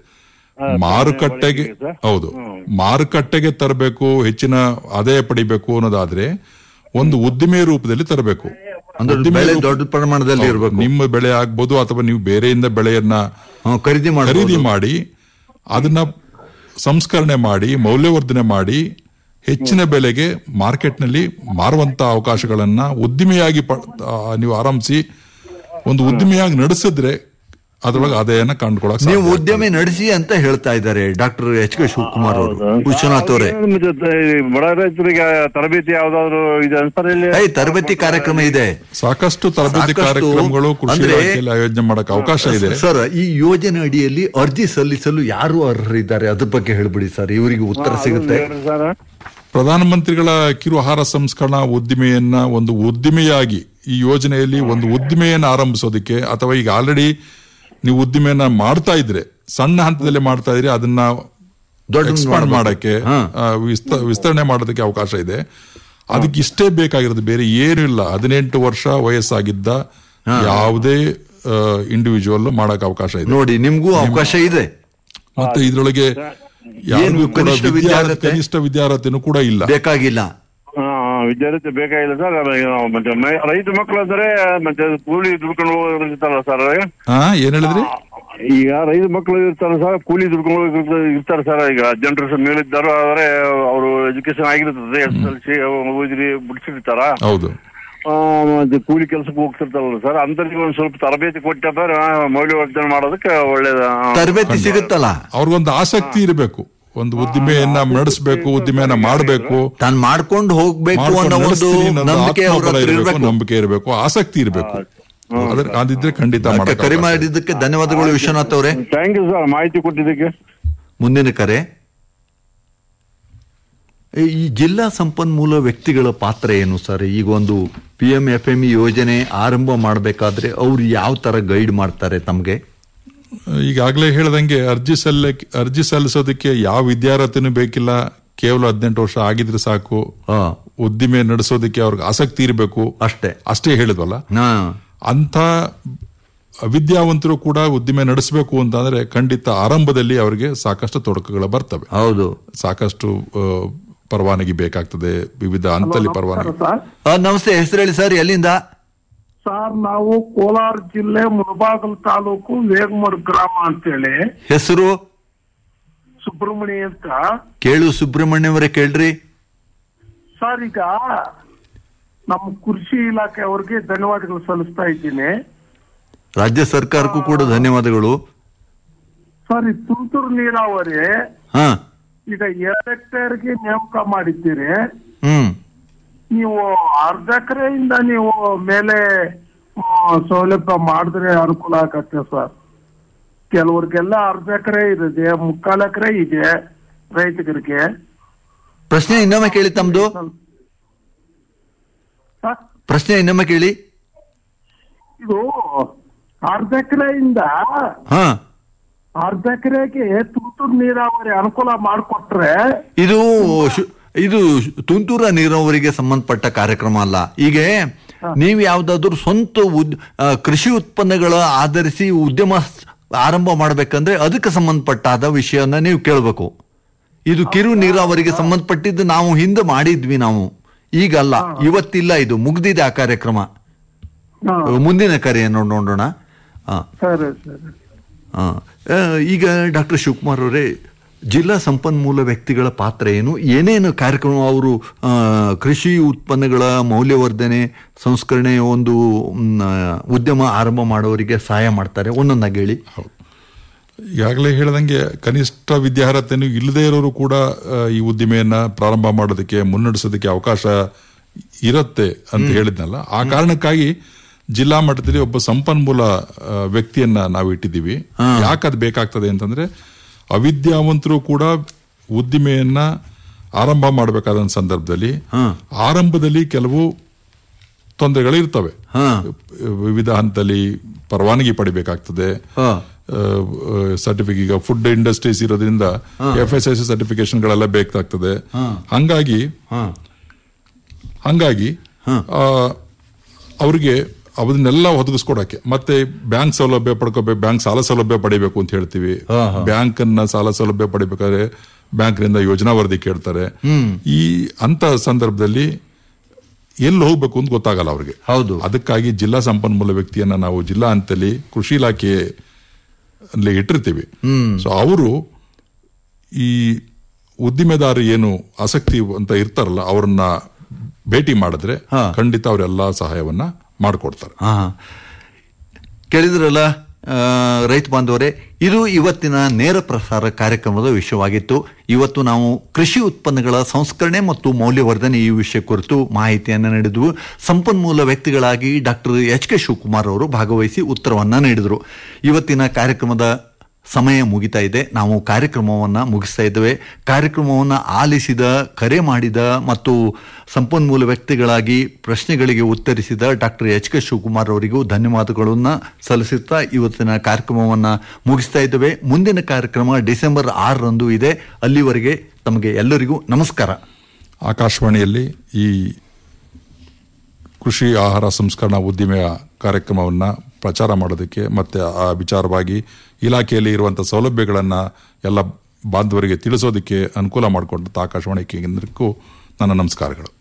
ಮಾರುಕಟ್ಟೆಗೆ ಹೌದು ಮಾರುಕಟ್ಟೆಗೆ ತರಬೇಕು ಹೆಚ್ಚಿನ ಆದಾಯ ಪಡಿಬೇಕು ಅನ್ನೋದಾದ್ರೆ ಒಂದು ಉದ್ದಿಮೆ ರೂಪದಲ್ಲಿ ತರಬೇಕು ಅಂದ್ರೆ ಉದ್ದಿಮೆ ಬೆಳೆ ರೂಪ- ದೊಡ್ಡ ಪ್ರಮಾಣದಲ್ಲಿ ಹೌದು, ಇರಬೇಕು ನಿಮ್ಮ ಬೆಳೆ ಆಗ್ಬೋದು ಅಥವಾ ನೀವು ಬೇರೆಯಿಂದ ಬೆಳೆಯನ್ನ ಖರೀದಿ ಮಾಡಿ ಖರೀದಿ ಮಾಡಿ ಅದನ್ನ ಸಂಸ್ಕರಣೆ ಮಾಡಿ ಮೌಲ್ಯವರ್ಧನೆ ಮಾಡಿ ಹೆಚ್ಚಿನ ಬೆಲೆಗೆ ಮಾರ್ಕೆಟ್ನಲ್ಲಿ ಮಾರುವಂತ ಅವಕಾಶಗಳನ್ನ ಉದ್ದಿಮೆಯಾಗಿ ಪ- ಆ, ನೀವು ಆರಂಭಿಸಿ ಒಂದು ಉದ್ದಿಮೆಯಾಗಿ ನಡೆಸಿದ್ರೆ ಅದ್ರೊಳಗೆ ಆದಾಯನ ಕಂಡುಕೊಳ್ಳಕ್ ನೀವು ಸಾಧ್ಯ ಉದ್ಯಮಿ ನಡೆಸಿ ಅಂತ ಹೇಳ್ತಾ ಇದ್ದಾರೆ ಡಾಕ್ಟರ್ ಎಚ್ ಕೆ ಶಿವಕುಮಾರ್ ಅವರು ವಿಶ್ವನಾಥ್ ಅವರೇ ನಿಮ್ಮ ಜೊತೆ ಈ ಬಡ ರೈತರಿಗೆ ತರಬೇತಿ ಯಾವ್ದಾದ್ರು ಇದೆ ಸರ್ ಇಲ್ಲಿ ಏಯ್ ತರಬೇತಿ ಕಾರ್ಯಕ್ರಮ ಇದೆ ಸಾಕಷ್ಟು ತರಬೇತಿ ಸಾಕಷ್ಟು ಕಾರ್ಯಕ್ರಮಗಳು ಕೃಷಿ ಅಂದ್ರೆ- ಇಲಾಖೆಯಲ್ಲಿ ಆಯೋಜನೆ ಮಾಡಕ್ ಅವಕಾಶ ಇದೆ ಸರ್ ಈ ಯೋಜನೆ ಅಡಿಯಲ್ಲಿ ಅರ್ಜಿ ಸಲ್ಲಿಸಲು ಯಾರು ಅರ್ಹರಿದ್ದಾರೆ ಅದ್ರ ಬಗ್ಗೆ ಹೇಳ್ಬಿಡಿ ಸರ್ ಇವರಿಗೆ ಉತ್ತರ ಸಿಗುತ್ತೆ ಹೇಳ್ರಿ ಸರ್ ಪ್ರಧಾನಮಂತ್ರಿಗಳ ಕಿರು ಆಹಾರ ಸಂಸ್ಕರಣಾ ಉದ್ದಿಮೆಯನ್ನ ಒಂದು ಉದ್ದಿಮೆಯಾಗಿ ಈ ಯೋಜನೆಯಲ್ಲಿ ಒಂದು ಉದ್ದಿಮೆಯನ್ನ ಆರಂಭಿಸೋದಕ್ಕೆ ಅಥವಾ ಈಗ ಆಲ್ರೆಡಿ ನೀವು ಉದ್ದಿಮೆಯನ್ನ ಮಾಡ್ತಾ ಇದ್ರೆ ಸಣ್ಣ ಹಂತದಲ್ಲಿ ಮಾಡ್ತಾ ಇದ್ರೆ ಅದನ್ನ ದೊಡ್ಡ ಎಕ್ಸ್ಪಾಂಡ್ ಮಾಡಕ್ಕೆ ಹಾ. ಆ, ವಿಸ್ತ- ವಿಸ್ತರಣೆ ಮಾಡೋದಕ್ಕೆ ಅವಕಾಶ ಇದೆ ಅದಕ್ಕೆ ಇಷ್ಟೇ ಬೇಕಾಗಿರೋದು ಬೇರೆ ಏನೂ ಇಲ್ಲ ಹದಿನೆಂಟು ವರ್ಷ ವಯಸ್ಸಾಗಿದ್ದ ಯಾವುದೇ ಇಂಡಿವಿಜುವಲ್ ಮಾಡಕ್ ಅವಕಾಶ ಇದೆ ನೋಡಿ ನಿಮ್ಗೂ ಅವಕಾಶ ಇದೆ ಮತ್ತೆ ಇದ್ರೊಳಗೆ ಯಾರಿಗೂ ಕೂಡ ಕನಿಷ್ಠ ವಿದ್ಯಾರ್ಥಿ ವಿದ್ಯಾರ್ಹತೆ? ಕನಿಷ್ಠ ವಿದ್ಯಾರ್ಹತೆನೂ ಕೂಡ ಇಲ್ಲ ಬೇಕಾಗಿಲ್ಲ ಆ, ವಿದ್ಯಾರ್ಥಿ ಬೇಕಾಗಿಲ್ಲ ಸರ್ ಮತ್ತೆ ಮೈ- ರೈತ ಮಕ್ಕಳು ಅಂದ್ರೆ ಮತ್ತೆ ಕೂಲಿ ದುಡ್ಕೊಂಡು ಹೋಗಿರ್ತಾರಲ್ಲ ಸರ್ ಹಾ ಏನ್ ಹೇಳಿದ್ರಿ ಈಗ ರೈತ ಮಕ್ಕಳು ಇರ್ತಾರೆ ಸರ್ ಕೂಲಿ ದುಡ್ಕೊಂಡು ಹೋಗಿ ಇರ್ತಾರೆ ಸರ್ ಈಗ ಜನರು ಮೇಲಿದ್ದಾರು ಆದ್ರೆ ಅವರು ಎಜುಕೇಶನ್ ಆಗಿರ್ತದೆ ಎಸ್ ಎಲ್ ಸಿ ಓದಿರಿ ಬಿಡಿಸಿರ್ತಾರ ಹೌದು ಆ, ಮತ್ತೆ ಕೂಲಿ ಕೆಲಸಕ್ಕೆ ಹೋಗ್ತಿರ್ತಾರಲ್ಲ ಸರ್ ಅಂತರಿಗೆ ಒಂದ್ ಸ್ವಲ್ಪ ತರಬೇತಿ ಕೊಟ್ಟಾದ್ರೆ ಮೌಲ್ಯವರ್ಧನೆ ಮಾಡೋದಕ್ಕೆ ಒಳ್ಳೇದ ತರಬೇತಿ ಸಿಗುತ್ತಲ್ಲ ಅವ್ರಿಗೊಂದು ಆಸಕ್ತಿ ಇರಬೇಕು ಒಂದು ಉದ್ದಿಮೆಯನ್ನ ನಡೆಸಬೇಕು ಉದ್ದಿಮೆಯನ್ನ ಮಾಡಬೇಕು ತಾನ್ ಮಾಡ್ಕೊಂಡು ಹೋಗ್ಬೇಕು ಅನ್ನೋ ಒಂದು ನಂಬಿಕೆ ಅವ್ರ ಹತ್ರ ಇರ್ಬೇಕು ನಂಬಿಕೆ ಇರಬೇಕು ಆಸಕ್ತಿ ಇರಬೇಕು ಅದ್ರ ಅದಿದ್ರೆ ಖಂಡಿತ ಅದಕ್ಕೆ ಮಾಡಕ್ಕೆ ಕರೆ ಅವಕಾಶ ಇದೆ. ಮಾಡಿದ್ದಕ್ಕೆ ಧನ್ಯವಾದಗಳು ವಿಶ್ವನಾಥ್ ಅವರೇ ಥ್ಯಾಂಕ್ ಯು ಸರ್ ಮಾಹಿತಿ ಕೊಟ್ಟಿದ್ದಕ್ಕೆ ಮುಂದಿನ ಕರೆ ಈ ಜಿಲ್ಲಾ ಸಂಪನ್ಮೂಲ ವ್ಯಕ್ತಿಗಳ ಪಾತ್ರ ಏನು ಸರ್ ಈಗ ಒಂದು P M F M E ಯೋಜನೆ ಆರಂಭ ಮಾಡಬೇಕಾದ್ರೆ ಅವ್ರು ಯಾವ ತರ ಗೈಡ್ ಮಾಡ್ತಾರೆ ತಮ್ಗೆ ಈಗಾಗಲೇ ಹೇಳ್ದಂಗೆ ಅರ್ಜಿ ಸಲ್ಲ ಅರ್ಜಿ ಸಲ್ಲಿಸೋದಕ್ಕೆ ಯಾವ ವಿದ್ಯಾರ್ಥಿನೂ ಬೇಕಿಲ್ಲ ಕೇವಲ ಹದಿನೆಂಟು ವರ್ಷ ಆಗಿದ್ರೆ ಸಾಕು ಹಾ ಉದ್ದಿಮೆ ನಡೆಸೋದಕ್ಕೆ ಅವ್ರಿಗೆ ಆಸಕ್ತಿ ಇರಬೇಕು ಅಷ್ಟೇ ಅಷ್ಟೇ ಹೇಳಿದ್ವಲ್ಲ ಹಾ ಅಂತ ವಿದ್ಯಾವಂತರು ಕೂಡ ಉದ್ದಿಮೆ ನಡೆಸಬೇಕು ಅಂತಂದ್ರೆ ಖಂಡಿತ ಆರಂಭದಲ್ಲಿ ಅವರಿಗೆ ಸಾಕಷ್ಟು ತೊಡಕುಗಳು ಬರ್ತವೆ ಹೌದು ಸಾಕಷ್ಟು ಆ, ಪರವಾನಗಿ ಬೇಕಾಗ್ತದೆ ವಿವಿಧ ಹಂತಲ್ಲಿ ಪರವಾನಗಿ ಸರ್ ಆ, ನಮಸ್ತೆ ಹೆಸರು ಹೇಳಿ ಸರ್ ಎಲ್ಲಿಂದ ಸರ್ ನಾವು ಕೋಲಾರ ಜಿಲ್ಲೆ ಮುಳಬಾಗಲ್ ತಾಲೂಕು ವೇಗಮರ್ ಗ್ರಾಮ ಅಂತೇಳಿ ಹೆಸರು ಸುಬ್ರಹ್ಮಣ್ಯ ಅಂತ ಕೇಳು ಸುಬ್ರಹ್ಮಣ್ಯ ಅವರೇ ಕೇಳ್ರಿ ಸರ್ ಈಗ ನಮ್ಮ ಕೃಷಿ ಇಲಾಖೆ ಅವ್ರಿಗೆ ಧನ್ಯವಾದಗಳು ಸಲ್ಲಿಸ್ತಾ ಇದ್ದೀನಿ ರಾಜ್ಯ ಸರ್ಕಾರಕ್ಕೂ ಕೂಡ ಧನ್ಯವಾದಗಳು ಸರ್ ಈ ತುಂತುರು ನೀರಾವರಿ ಹಾ ಈಗ ಎರಡು ಹೆಕ್ಟೇರ್ಗೆ ನೇಮಕ ಮಾಡಿದ್ದೀರಿ ಹ್ಮ್ ನೀವು ಅರ್ಧ ಎಕರೆಯಿಂದ ನೀವು ಮೇಲೆ ಆ, ಸೌಲಭ್ಯ ಮಾಡಿದ್ರೆ ಅನುಕೂಲ ಆಗತ್ತೆ ಸರ್ ಕೆಲವ್ರಿಗೆಲ್ಲ ಅರ್ಧ ಎಕರೆ ಇದೆ ಮುಕ್ಕಾಲು ಎಕರೆ ಇದೆ ರೈತರಿಗೆ ಪ್ರಶ್ನೆ ಇನ್ನೊಮ್ಮೆ ಕೇಳಿ ತಮ್ದು ಸರ್ ಪ್ರಶ್ನೆ ಇನ್ನೊಮ್ಮೆ ಕೇಳಿ ಇದು ಅರ್ಧ ಎಕರೆಯಿಂದ ಹಾ ಅರ್ಧ ಎಕರೆಗೆ ತುಂತುರು ನೀರಾವರಿ ಅನುಕೂಲ ಮಾಡಿಕೊಟ್ರೆ ಇದು ಶು- ಇದು ತುಂತುರ ನೀರಾವರಿಗೆ ಸಂಬಂಧಪಟ್ಟ ಕಾರ್ಯಕ್ರಮ ಅಲ್ಲ ಈಗ ನೀವು ಯಾವ್ದಾದ್ರು ಸ್ವಂತ ಉದ್ ಆ, ಕೃಷಿ ಉತ್ಪನ್ನಗಳ ಆಧರಿಸಿ ಉದ್ಯಮ ಸ್- ಆರಂಭ ಮಾಡ್ಬೇಕಂದ್ರೆ ಅದಕ್ಕೆ ಸಂಬಂಧಪಟ್ಟಾದ ವಿಷಯನ ನೀವು ಕೇಳಬೇಕು ಇದು ಕಿರು ನೀರಾವರಿಗೆ ಸಂಬಂಧಪಟ್ಟಿದ್ದು ನಾವು ಹಿಂದೆ ಮಾಡಿದ್ವಿ ನಾವು ಈಗ ಅಲ್ಲ ಇವತ್ತಿಲ್ಲ ಇದು ಮುಗ್ದಿದೆ ಆ ಕಾರ್ಯಕ್ರಮ ಹಾ, ಮುಂದಿನ ಕರೆಯನ್ನು ನೋಡೋಣ ಆ, ಸರಿ ಸರಿ ಆ, ಆ, ಈಗ ಡಾಕ್ಟರ್ ಶಿವಕುಮಾರ್ ಅವರೇ ಜಿಲ್ಲಾ ಸಂಪನ್ಮೂಲ ವ್ಯಕ್ತಿಗಳ ಪಾತ್ರ ಏನು ಏನೇನು ಕಾರ್ಯಕ್ರಮ ಅವರು ಆ, ಕೃಷಿ ಉತ್ಪನ್ನಗಳ ಮೌಲ್ಯವರ್ಧನೆ ಸಂಸ್ಕರಣೆ ಒಂದು ಮ್, ಆ, ಉದ್ಯಮ ಆರಂಭ ಮಾಡೋರಿಗೆ ಸಹಾಯ ಮಾಡ್ತಾರೆ ಒಂದೊಂದಾಗಿ ಹೇಳಿ ಈಗಾಗಲೇ ಹೇಳ್ದಂಗೆ ಕನಿಷ್ಠ ವಿದ್ಯಾರ್ಹತೆನೂ ಇಲ್ಲದೇ ಇರೋರು ಕೂಡ ಆ, ಈ ಉದ್ದಿಮೆಯನ್ನ ಪ್ರಾರಂಭ ಮಾಡೋದಕ್ಕೆ ಮುನ್ನಡೆಸೋದಕ್ಕೆ ಅವಕಾಶ ಇರುತ್ತೆ ಅಂತ ಹೇಳಿದ್ನಲ್ಲ ಆ ಕಾರಣಕ್ಕಾಗಿ ಜಿಲ್ಲಾ ಮಟ್ಟದಲ್ಲಿ ಒಬ್ಬ ಸಂಪನ್ಮೂಲ ಆ, ವ್ಯಕ್ತಿಯನ್ನ ನಾವು ಇಟ್ಟಿದ್ದೀವಿ ಯಾಕೆ ಅದು ಬೇಕಾಗ್ತದೆ ಅಂತಂದ್ರೆ ಅವಿದ್ಯಾವಂತರು ಕೂಡ ಉದ್ದಿಮೆಯನ್ನ ಆರಂಭ ಮಾಡಬೇಕಾದ ಸಂದರ್ಭದಲ್ಲಿ ಆರಂಭದಲ್ಲಿ ಕೆಲವು ತೊಂದರೆಗಳು ಇರ್ತವೆ ಹಾ ವಿವಿಧ ಹಂತದಲ್ಲಿ ಪರವಾನಗಿ ಪಡಿಬೇಕಾಗ್ತದೆ ಹಾ ಸರ್ಟಿಫಿಕೇಟ್ ಈಗ ಫುಡ್ ಇಂಡಸ್ಟ್ರೀಸ್ ಇರೋದ್ರಿಂದ ಎಫ್ ಎಸ್ ಎಸ್ ಸರ್ಟಿಫಿಕೇಶನ್ ಗಳೆಲ್ಲ ಬೇಕಾಗ್ತದೆ ಹಂಗಾಗಿ ಹಾ ಹಂಗಾಗಿ ಆ, ಅವ್ರಿಗೆ ಅವನ್ನೆಲ್ಲ ಒದಗಿಸ್ಕೊಡಕ್ಕೆ ಮತ್ತೆ ಬ್ಯಾಂಕ್ ಸೌಲಭ್ಯ ಪಡ್ಕೋಬೇಕು ಬ್ಯಾಂಕ್ ಸಾಲ ಸೌಲಭ್ಯ ಪಡಿಬೇಕು ಅಂತ ಹೇಳ್ತೀವಿ ಬ್ಯಾಂಕ್ ಅನ್ನ ಸಾಲ ಸೌಲಭ್ಯ ಪಡಿಬೇಕಾದ್ರೆ ಬ್ಯಾಂಕ್ನಿಂದ ಯೋಜನಾ ವರದಿ ಕೇಳ್ತಾರೆ ಈ ಅಂತ ಸಂದರ್ಭದಲ್ಲಿ ಎಲ್ಲಿ ಹೋಗ್ಬೇಕು ಅಂತ ಗೊತ್ತಾಗಲ್ಲ ಅವ್ರಿಗೆ ಹೌದು. ಅದಕ್ಕಾಗಿ ಜಿಲ್ಲಾ ಸಂಪನ್ಮೂಲ ವ್ಯಕ್ತಿಯನ್ನ ನಾವು ಜಿಲ್ಲಾ ಹಂತದಲ್ಲಿ ಕೃಷಿ ಇಲಾಖೆ ಅಲ್ಲಿ ಇಟ್ಟಿರ್ತೀವಿ ಸೊ ಅವರು ಈ ಉದ್ದಿಮೆದಾರ ಏನು ಆಸಕ್ತಿ ಅಂತ ಇರ್ತಾರಲ್ಲ ಅವ್ರನ್ನ ಭೇಟಿ ಮಾಡಿದ್ರೆ ಖಂಡಿತ ಅವರೆಲ್ಲ ಸಹಾಯವನ್ನ ಮಾಡಿಕೊಡ್ತಾರೆ ಹಾ ಕೇಳಿದ್ರಲ್ಲ ಆ, ರೈತ ಬಾಂಧವರೇ ಇದು ಇವತ್ತಿನ ನೇರ ಪ್ರಸಾರ ಕಾರ್ಯಕ್ರಮದ ವಿಷಯವಾಗಿತ್ತು ಇವತ್ತು ನಾವು ಕೃಷಿ ಉತ್ಪನ್ನಗಳ ಸಂಸ್ಕರಣೆ ಮತ್ತು ಮೌಲ್ಯವರ್ಧನೆ ಈ ವಿಷಯ ಕುರಿತು ಮಾಹಿತಿಯನ್ನು ನೀಡಿದ್ವು ಸಂಪನ್ಮೂಲ ವ್ಯಕ್ತಿಗಳಾಗಿ ಡಾಕ್ಟರ್ ಎಚ್ ಕೆ ಶಿವಕುಮಾರ್ ಅವರು ಭಾಗವಹಿಸಿ ಉತ್ತರವನ್ನ ನೀಡಿದರು ಇವತ್ತಿನ ಕಾರ್ಯಕ್ರಮದ ಸಮಯ ಮುಗಿತಾ ಇದೆ ನಾವು ಕಾರ್ಯಕ್ರಮವನ್ನು ಮುಗಿಸ್ತಾ ಇದ್ದೇವೆ ಕಾರ್ಯಕ್ರಮವನ್ನು ಆಲಿಸಿದ ಕರೆ ಮಾಡಿದ ಮತ್ತು ಸಂಪನ್ಮೂಲ ವ್ಯಕ್ತಿಗಳಾಗಿ ಪ್ರಶ್ನೆಗಳಿಗೆ ಉತ್ತರಿಸಿದ ಡಾಕ್ಟರ್ ಎಚ್ ಕೆ ಶಿವಕುಮಾರ್ ಅವರಿಗೂ ಧನ್ಯವಾದಗಳನ್ನು ಸಲ್ಲಿಸುತ್ತಾ ಇವತ್ತಿನ ಕಾರ್ಯಕ್ರಮವನ್ನು ಮುಗಿಸ್ತಾ ಇದ್ದೇವೆ ಮುಂದಿನ ಕಾರ್ಯಕ್ರಮ ಡಿಸೆಂಬರ್ ಆರರಂದು ಇದೆ ಅಲ್ಲಿವರೆಗೆ ತಮಗೆ ಎಲ್ಲರಿಗೂ ನಮಸ್ಕಾರ ಆಕಾಶವಾಣಿಯಲ್ಲಿ ಈ ಕೃಷಿ ಆಹಾರ ಸಂಸ್ಕರಣಾ ಉದ್ದಿಮೆಯ ಕಾರ್ಯಕ್ರಮವನ್ನ ಪ್ರಚಾರ ಮಾಡೋದಕ್ಕೆ ಮತ್ತೆ ಆ ವಿಚಾರವಾಗಿ ಇಲಾಖೆಯಲ್ಲಿ ಇರುವಂತಹ ಸೌಲಭ್ಯಗಳನ್ನ ಎಲ್ಲ ಬಾಂಧವರಿಗೆ ತಿಳಿಸೋದಕ್ಕೆ ಅನುಕೂಲ ಮಾಡಿಕೊಂಡಂತ ಆಕಾಶವಾಣಿ ಕೇಂದ್ರಕ್ಕೂ ನನ್ನ ನಮಸ್ಕಾರಗಳು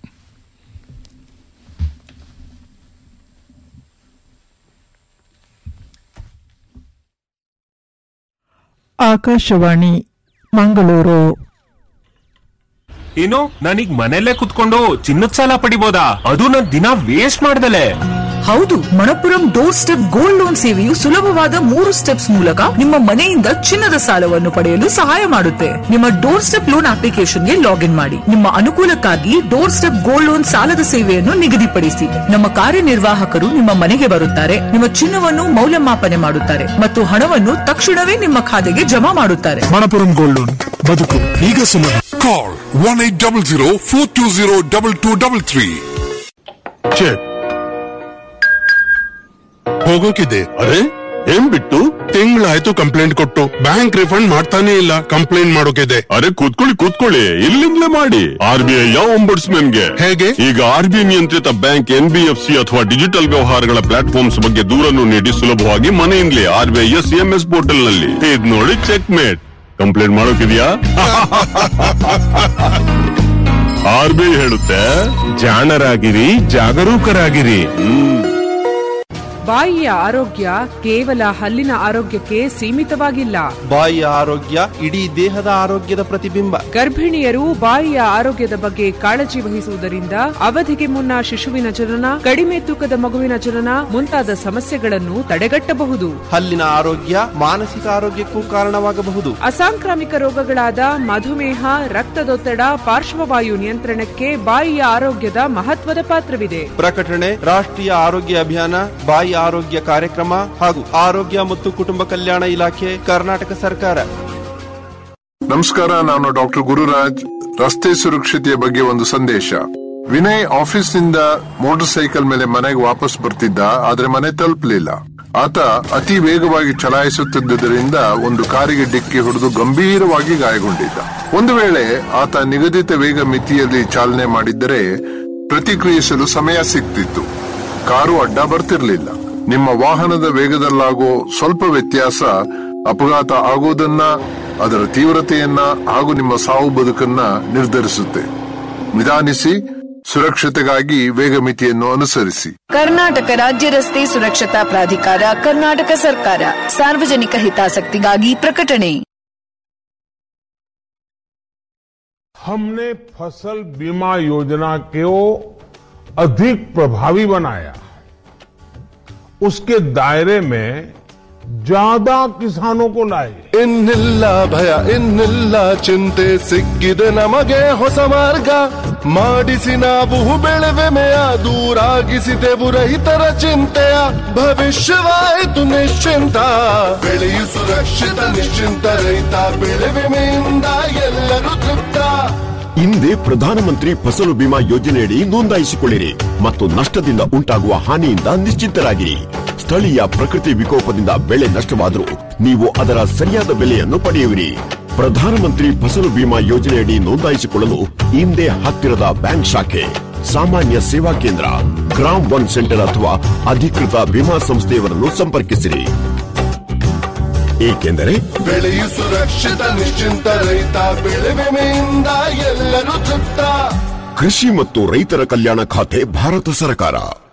ಆಕಾಶವಾಣಿ ಮಂಗಳೂರು ಏನು ನಾನೀಗ ಮನೆಯಲ್ಲೇ ಕುತ್ಕೊಂಡು ಚಿನ್ನದ ಸಾಲ ಪಡಿಬೋದಾ ಅದು ನನ್ ದಿನ ವೇಸ್ಟ್ ಮಾಡ್ದಲೆ ಹೌದು Manappuram door step gold loan ಸೇವೆಯು ಸುಲಭವಾದ ಮೂರು ಸ್ಟೆಪ್ಸ್ ಮೂಲಕ ನಿಮ್ಮ ಮನೆಯಿಂದ ಚಿನ್ನದ ಸಾಲವನ್ನು ಪಡೆಯಲು ಸಹಾಯ ಮಾಡುತ್ತೆ ನಿಮ್ಮ ಡೋರ್ ಸ್ಟೆಪ್ ಲೋನ್ ಅಪ್ಲಿಕೇಶನ್ಗೆ ಲಾಗಿನ್ ಮಾಡಿ ನಿಮ್ಮ ಅನುಕೂಲಕ್ಕಾಗಿ ಡೋರ್ ಸ್ಟೆಪ್ ಗೋಲ್ಡ್ ಲೋನ್ ಸಾಲದ ಸೇವೆಯನ್ನು ನಿಗದಿಪಡಿಸಿ ನಮ್ಮ ಕಾರ್ಯನಿರ್ವಾಹಕರು ನಿಮ್ಮ ಮನೆಗೆ ಬರುತ್ತಾರೆ ನಿಮ್ಮ ಚಿನ್ನವನ್ನು ಮೌಲ್ಯಮಾಪನೆ ಮಾಡುತ್ತಾರೆ ಮತ್ತು ಹಣವನ್ನು ತಕ್ಷಣವೇ ನಿಮ್ಮ ಖಾತೆಗೆ ಜಮಾ ಮಾಡುತ್ತಾರೆ ಮಣಪುರಂ ಗೋಲ್ಡ್ ಲೋನ್ ಬದುಕು ಈಗ ಸುಲಭ call one eight double zero four two zero double two double three check ಹೋಗೋಕಿದೆ ಅರೆ ಏನ್ ಬಿಟ್ಟು ತಿಂಗಳಾಯ್ತು ಕಂಪ್ಲೇಂಟ್ ಕೊಟ್ಟು ಬ್ಯಾಂಕ್ ರಿಫಂಡ್ ಮಾಡ್ತಾನೆ ಇಲ್ಲ ಕಂಪ್ಲೇಂಟ್ ಮಾಡೋಕಿದೆ ಅರೆ ಕೂತ್ಕೊಳ್ಳಿ ಕೂತ್ಕೊಳ್ಳಿ ಇಲ್ಲಿಂದಲೇ ಮಾಡಿ ಆರ್ ಬಿ ಐ ಗೆ ಹೇಗೆ ಈಗ ಆರ್ ಬಿ ಐ ನಿಯಂತ್ರಿತ bank N B F C ಅಥವಾ ಡಿಜಿಟಲ್ ವ್ಯವಹಾರಗಳ ಪ್ಲಾಟ್ಫಾರ್ಮ್ಸ್ ಬಗ್ಗೆ ದೂರನ್ನು ನೀಡಿ ಸುಲಭವಾಗಿ ಮನೆಯಿಂದಲೇ R B I C M S portal ನಲ್ಲಿ ಇದ್ ನೋಡಿ ಚೆಕ್ ಮೇಟ್ ಕಂಪ್ಲೇಂಟ್ ಮಾಡೋಕಿದ್ಯಾ ಆರ್ ಬಿ ಐ ಹೇಳುತ್ತೆ ಜಾಣರಾಗಿರಿ ಜಾಗರೂಕರಾಗಿರಿ ಬಾಯಿಯ ಆರೋಗ್ಯ ಕೇವಲ ಹಲ್ಲಿನ ಆರೋಗ್ಯಕ್ಕೆ ಸೀಮಿತವಾಗಿಲ್ಲ ಬಾಯಿಯ ಆರೋಗ್ಯ ಇಡೀ ದೇಹದ ಆರೋಗ್ಯದ ಪ್ರತಿಬಿಂಬ ಗರ್ಭಿಣಿಯರು ಬಾಯಿಯ ಆರೋಗ್ಯದ ಬಗ್ಗೆ ಕಾಳಜಿ ವಹಿಸುವುದರಿಂದ ಅವಧಿಗೆ ಮುನ್ನ ಶಿಶುವಿನ ಜನನ ಕಡಿಮೆ ತೂಕದ ಮಗುವಿನ ಜನನ ಮುಂತಾದ ಸಮಸ್ಯೆಗಳನ್ನು ತಡೆಗಟ್ಟಬಹುದು ಹಲ್ಲಿನ ಆರೋಗ್ಯ ಮಾನಸಿಕ ಆರೋಗ್ಯಕ್ಕೂ ಕಾರಣವಾಗಬಹುದು ಅಸಾಂಕ್ರಾಮಿಕ ರೋಗಗಳಾದ ಮಧುಮೇಹ ರಕ್ತದೊತ್ತಡ ಪಾರ್ಶ್ವವಾಯು ನಿಯಂತ್ರಣಕ್ಕೆ ಬಾಯಿಯ ಆರೋಗ್ಯದ ಮಹತ್ವದ ಪಾತ್ರವಿದೆ ಪ್ರಕಟಣೆ ರಾಷ್ಟ್ರೀಯ ಆರೋಗ್ಯ ಅಭಿಯಾನ ಬಾಯಿ ಆರೋಗ್ಯ ಕಾರ್ಯಕ್ರಮ ಹಾಗೂ ಆರೋಗ್ಯ ಮತ್ತು ಕುಟುಂಬ ಕಲ್ಯಾಣ ಇಲಾಖೆ ಕರ್ನಾಟಕ ಸರ್ಕಾರ ನಮಸ್ಕಾರ ನಾನು ಡಾಕ್ಟರ್ ಗುರುರಾಜ್ ರಸ್ತೆ ಸುರಕ್ಷತೆಯ ಬಗ್ಗೆ ಒಂದು ಸಂದೇಶ ವಿನಯ್ ಆಫೀಸ್ನಿಂದ ಮೋಟಾರ್ ಸೈಕಲ್ ಮೇಲೆ ಮನೆಗೆ ವಾಪಸ್ ಬರ್ತಿದ್ದ ಆದ್ರೆ ಮನೆ ತಲುಪಲಿಲ್ಲ ಆತ ಅತಿ ವೇಗವಾಗಿ ಚಲಾಯಿಸುತ್ತಿದ್ದುದರಿಂದ ಒಂದು ಕಾರಿಗೆ ಡಿಕ್ಕಿ ಹೊಡೆದು ಗಂಭೀರವಾಗಿ ಗಾಯಗೊಂಡಿದ್ದ ಒಂದು ವೇಳೆ ಆತ ನಿಗದಿತ ವೇಗ ಮಿತಿಯಲ್ಲಿ ಚಾಲನೆ ಮಾಡಿದ್ದರೆ ಪ್ರತಿಕ್ರಿಯಿಸಲು ಸಮಯ ಸಿಗ್ತಿತ್ತು ಕಾರು ಅಡ್ಡ ಬರ್ತಿರ್ಲಿಲ್ಲ ನಿಮ್ಮ ವಾಹನದ ವೇಗದಲ್ಲಾಗೋ ಸ್ವಲ್ಪ ವ್ಯತ್ಯಾಸ ಅಪಘಾತ ಆಗೋದನ್ನ ಅದರ ತೀವ್ರತೆಯನ್ನ ಹಾಗೂ ನಿಮ್ಮ ಸಾವು ಬದುಕನ್ನ ನಿರ್ಧರಿಸುತ್ತೆ ನಿಧಾನಿಸಿ ಸುರಕ್ಷತೆಗಾಗಿ ವೇಗ ಮಿತಿಯನ್ನು ಅನುಸರಿಸಿ ಕರ್ನಾಟಕ ರಾಜ್ಯ ರಸ್ತೆ ಸುರಕ್ಷತಾ ಪ್ರಾಧಿಕಾರ ಕರ್ನಾಟಕ ಸರ್ಕಾರ ಸಾರ್ವಜನಿಕ ಹಿತಾಸಕ್ತಿಗಾಗಿ ಪ್ರಕಟಣೆ हमने फसल बीमा योजना को अधिक प्रभावी बनाया उसके दायरे में ज्यादा किसानों को लाए ಇನ್ನಿಲ್ಲ ಭಯ ಇನ್ನಿಲ್ಲ ಚಿಂತೆ ಸಿಕ್ಕಿದೆ ನಮಗೆ ಹೊಸ ಮಾರ್ಗ ಮಾಡಿಸಿ ನಾವು ಬೆಳೆವೆಮೆಯ ದೂರಾಗಿಸಿದೆವು ರೈತರ ಚಿಂತೆಯ ಭವಿಷ್ಯವಾಯಿತು ನಿಶ್ಚಿಂತ ಬೆಳೆಯು ಸುರಕ್ಷಿತ ನಿಶ್ಚಿಂತ ರೈತ ಬೆಳೆ ವಿಮೆಯಿಂದ ಎಲ್ಲರೂ ತೃಪ್ತ ಹಿಂದೆ ಪ್ರಧಾನಮಂತ್ರಿ ಫಸಲು ಬಿಮಾ ಯೋಜನೆಯಡಿ ನೋಂದಾಯಿಸಿಕೊಳ್ಳಿರಿ ಮತ್ತು ನಷ್ಟದಿಂದ ಉಂಟಾಗುವ ಹಾನಿಯಿಂದ ನಿಶ್ಚಿಂತರಾಗಿರಿ ಸ್ಥಳೀಯ ಪ್ರಕೃತಿ ವಿಕೋಪದಿಂದ ಬೆಳೆ ನಷ್ಟವಾದರೂ ನೀವು ಅದರ ಸರಿಯಾದ ಬೆಲೆಯನ್ನು ಪಡೆಯುವಿರಿ ಪ್ರಧಾನಮಂತ್ರಿ ಫಸಲು ಬಿಮಾ ಯೋಜನೆಯಡಿ ನೋಂದಾಯಿಸಿಕೊಳ್ಳಲು ಹಿಂದೆ ಹತ್ತಿರದ ಬ್ಯಾಂಕ್ ಶಾಖೆ ಸಾಮಾನ್ಯ ಸೇವಾ ಕೇಂದ್ರ ಗ್ರಾಮ್ ಒನ್ ಸೆಂಟರ್ ಅಥವಾ ಅಧಿಕೃತ ವಿಮಾ ಸಂಸ್ಥೆಯವರನ್ನು ಸಂಪರ್ಕಿಸಿರಿ ಏಕೆಂದರೆ ಬೆಳೆಯು ಸುರಕ್ಷಿತ ನಿಶ್ಚಿಂತ ರೈತ ಬೆಳೆ ವಿಮೆಯಿಂದ ಎಲ್ಲರೂ ತೃಪ್ತ ಕೃಷಿ ಮತ್ತು ರೈತರ ಕಲ್ಯಾಣ ಖಾತೆ ಭಾರತ ಸರ್ಕಾರ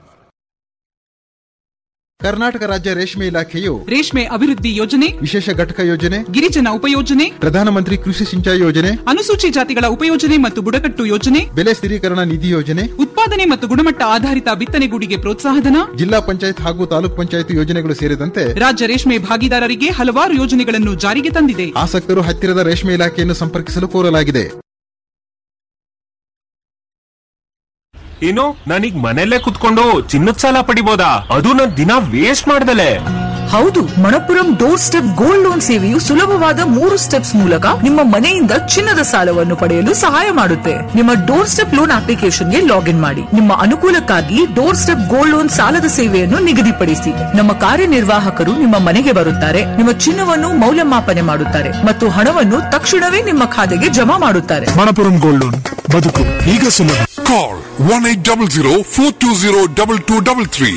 ಕರ್ನಾಟಕ ರಾಜ್ಯ ರೇಷ್ಮೆ ಇಲಾಖೆಯು ರೇಷ್ಮೆ ಅಭಿವೃದ್ಧಿ ಯೋಜನೆ ವಿಶೇಷ ಘಟಕ ಯೋಜನೆ ಗಿರಿಜನ ಉಪಯೋಜನೆ ಪ್ರಧಾನಮಂತ್ರಿ ಕೃಷಿ ಸಿಂಚಾಯಿ ಯೋಜನೆ ಅನುಸೂಚಿ ಜಾತಿಗಳ ಉಪಯೋಜನೆ ಮತ್ತು ಬುಡಕಟ್ಟು ಯೋಜನೆ ಬೆಲೆ ಸ್ಥಿರೀಕರಣ ನಿಧಿ ಯೋಜನೆ ಉತ್ಪಾದನೆ ಮತ್ತು ಗುಣಮಟ್ಟ ಆಧಾರಿತ ಬಿತ್ತನೆಗೂಡಿಗೆ ಪ್ರೋತ್ಸಾಹಧನ ಜಿಲ್ಲಾ ಪಂಚಾಯತ್ ಹಾಗೂ ತಾಲೂಕ್ ಪಂಚಾಯತ್ ಯೋಜನೆಗಳು ಸೇರಿದಂತೆ ರಾಜ್ಯ ರೇಷ್ಮೆ ಭಾಗಿದಾರರಿಗೆ ಹಲವಾರು ಯೋಜನೆಗಳನ್ನು ಜಾರಿಗೆ ತಂದಿದೆ ಆಸಕ್ತರು ಹತ್ತಿರದ ರೇಷ್ಮೆ ಇಲಾಖೆಯನ್ನು ಸಂಪರ್ಕಿಸಲು ಕೋರಲಾಗಿದೆ ಏನು ನಾನೀಗ ಮನೆಯಲ್ಲೇ ಕುತ್ಕೊಂಡು ಚಿನ್ನದ ಸಾಲ ಪಡಿಬೋದಾ ಅದು ನನ್ ದಿನ ವೇಸ್ಟ್ ಮಾಡ್ದಲೆ ಹೌದು Manappuram door step gold loan ಸೇವೆಯು ಸುಲಭವಾದ ಮೂರು ಸ್ಟೆಪ್ಸ್ ಮೂಲಕ ನಿಮ್ಮ ಮನೆಯಿಂದ ಚಿನ್ನದ ಸಾಲವನ್ನು ಪಡೆಯಲು ಸಹಾಯ ಮಾಡುತ್ತೆ ನಿಮ್ಮ ಡೋರ್ ಸ್ಟೆಪ್ ಲೋನ್ ಅಪ್ಲಿಕೇಶನ್ಗೆ ಲಾಗಿನ್ ಮಾಡಿ ನಿಮ್ಮ ಅನುಕೂಲಕ್ಕಾಗಿ ಡೋರ್ ಸ್ಟೆಪ್ ಗೋಲ್ಡ್ ಲೋನ್ ಸಾಲದ ಸೇವೆಯನ್ನು ನಿಗದಿಪಡಿಸಿ ನಮ್ಮ ಕಾರ್ಯನಿರ್ವಾಹಕರು ನಿಮ್ಮ ಮನೆಗೆ ಬರುತ್ತಾರೆ ನಿಮ್ಮ ಚಿನ್ನವನ್ನು ಮೌಲ್ಯಮಾಪನೆ ಮಾಡುತ್ತಾರೆ ಮತ್ತು ಹಣವನ್ನು ತಕ್ಷಣವೇ ನಿಮ್ಮ ಖಾತೆಗೆ ಜಮಾ ಮಾಡುತ್ತಾರೆ ಮಣಪುರಂ ಗೋಲ್ಡ್ ಲೋನ್ ಬದುಕು ಈಗ ಸುಲಭ call one eight double zero four two zero double two double three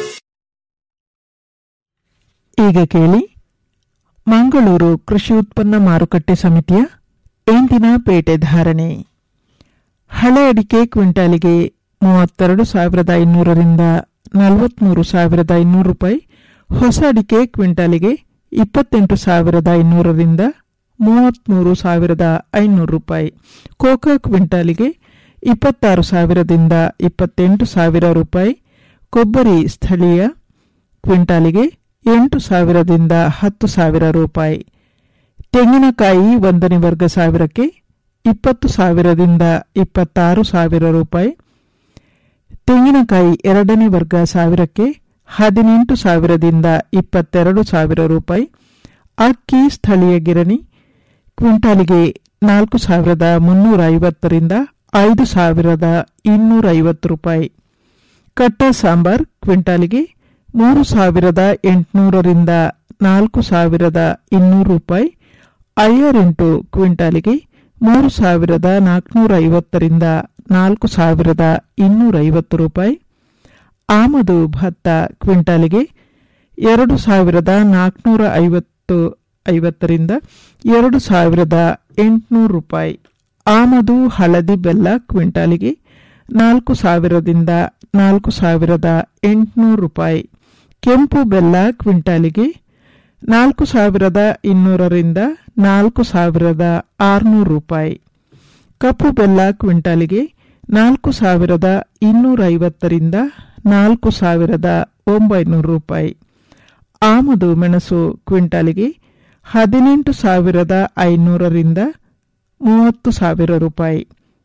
ಈಗ ಕೇಳಿ ಮಂಗಳೂರು ಕೃಷಿ ಉತ್ಪನ್ನ ಮಾರುಕಟ್ಟೆ ಸಮಿತಿಯ ಇಂದಿನ ಪೇಟೆ ಧಾರಣೆ ಹಳೆ ಅಡಿಕೆ ಕ್ವಿಂಟಾಲಿಗೆ ಮೂವತ್ತೆರಡು ಸಾವಿರದ ಐನೂರರಿಂದ ನಲವತ್ಮೂರು ಸಾವಿರದ ಐನೂರು ರೂಪಾಯಿ ಹೊಸ ಅಡಿಕೆ ಕ್ವಿಂಟಾಲಿಗೆ ಇಪ್ಪತ್ತೆಂಟು ಸಾವಿರದ ಐನೂರರಿಂದ ಮೂವತ್ಮೂರು ಸಾವಿರದ ಐನೂರು ರೂಪಾಯಿ ಕೋಕಾ ಕ್ವಿಂಟಾಲಿಗೆ ಇಪ್ಪತ್ತಾರು ಸಾವಿರದಿಂದ ಇಪ್ಪತ್ತೆಂಟು ಸಾವಿರ ರೂಪಾಯಿ ಕೊಬ್ಬರಿ ಸ್ಥಳೀಯ ಕ್ವಿಂಟಾಲಿಗೆ ಎಂಟು ಸಾವಿರದಿಂದ ಹತ್ತು ಸಾವಿರ ರೂಪಾಯಿ ತೆಂಗಿನಕಾಯಿ ಒಂದನೇ ವರ್ಗ ಸಾವಿರಕ್ಕೆ ಇಪ್ಪತ್ತು ಸಾವಿರದಿಂದ ಇಪ್ಪತ್ತಾರು ಸಾವಿರ ರೂಪಾಯಿ ತೆಂಗಿನಕಾಯಿ ಎರಡನೇ ವರ್ಗ ಸಾವಿರಕ್ಕೆ ಹದಿನೆಂಟು ಸಾವಿರದಿಂದ ಇಪ್ಪತ್ತೆರಡು ಸಾವಿರ ರೂಪಾಯಿ ಅಕ್ಕಿ ಸ್ಥಳೀಯ ಗಿರಣಿ ಕ್ವಿಂಟಾಲಿಗೆ ನಾಲ್ಕು ಸಾವಿರದ ಮುನ್ನೂರ ಐವತ್ತರಿಂದ ಐದು ಸಾವಿರದ ಇನ್ನೂರ ಐವತ್ತು ರೂಪಾಯಿ ಕಟ್ಟ ಸಾಂಬಾರ್ ಕ್ವಿಂಟಾಲಿಗೆ ಮೂರು ಸಾವಿರದ ಎಂಟುನೂರರಿಂದ ನಾಲ್ಕು ಸಾವಿರದ ಇನ್ನೂರು ರೂಪಾಯಿ ಐಆರ್ ಎಂಟು ಕ್ವಿಂಟಾಲಿಗೆ ಮೂರು ಸಾವಿರದ ನಾಲ್ಕುನೂರ ಐವತ್ತರಿಂದ ನಾಲ್ಕು ಸಾವಿರದ ಇನ್ನೂರ ಐವತ್ತು ರೂಪಾಯಿ ಆಮದು ಭತ್ತ ಕ್ವಿಂಟಾಲಿಗೆ ಎರಡು ಸಾವಿರದ ನಾಲ್ಕುನೂರ ಐವತ್ತು ಐವತ್ತರಿಂದ ಎರಡು ಸಾವಿರದ ಎಂಟುನೂರು ರೂಪಾಯಿ ಆಮದು ಹಳದಿ ಬೆಲ್ಲ ಕ್ವಿಂಟಾಲಿಗೆ ನಾಲ್ಕು ಸಾವಿರದಿಂದ ನಾಲ್ಕು ಸಾವಿರದ ಎಂಟುನೂರು ರೂಪಾಯಿ ಕೆಂಪು ಬೆಲ್ಲ ಕ್ವಿಂಟಾಲಿಗೆ ನಾಲ್ಕು ಸಾವಿರದ ಇನ್ನೂರರಿಂದ ನಾಲ್ಕು ಸಾವಿರದ ಆರುನೂರು ರೂಪಾಯಿ ಕಪ್ಪು ಬೆಲ್ಲ ಕ್ವಿಂಟಾಲಿಗೆ ನಾಲ್ಕು ಸಾವಿರದ ಇನ್ನೂರ ಐವತ್ತರಿಂದ ನಾಲ್ಕು ಸಾವಿರದ ಒಂಬೈನೂರು ರೂಪಾಯಿ ಆಮದು ಮೆಣಸು ಕ್ವಿಂಟಾಲಿಗೆ ಹದಿನೆಂಟು ಸಾವಿರದ ಐನೂರರಿಂದ ಮೂವತ್ತು ಸಾವಿರ ರೂಪಾಯಿ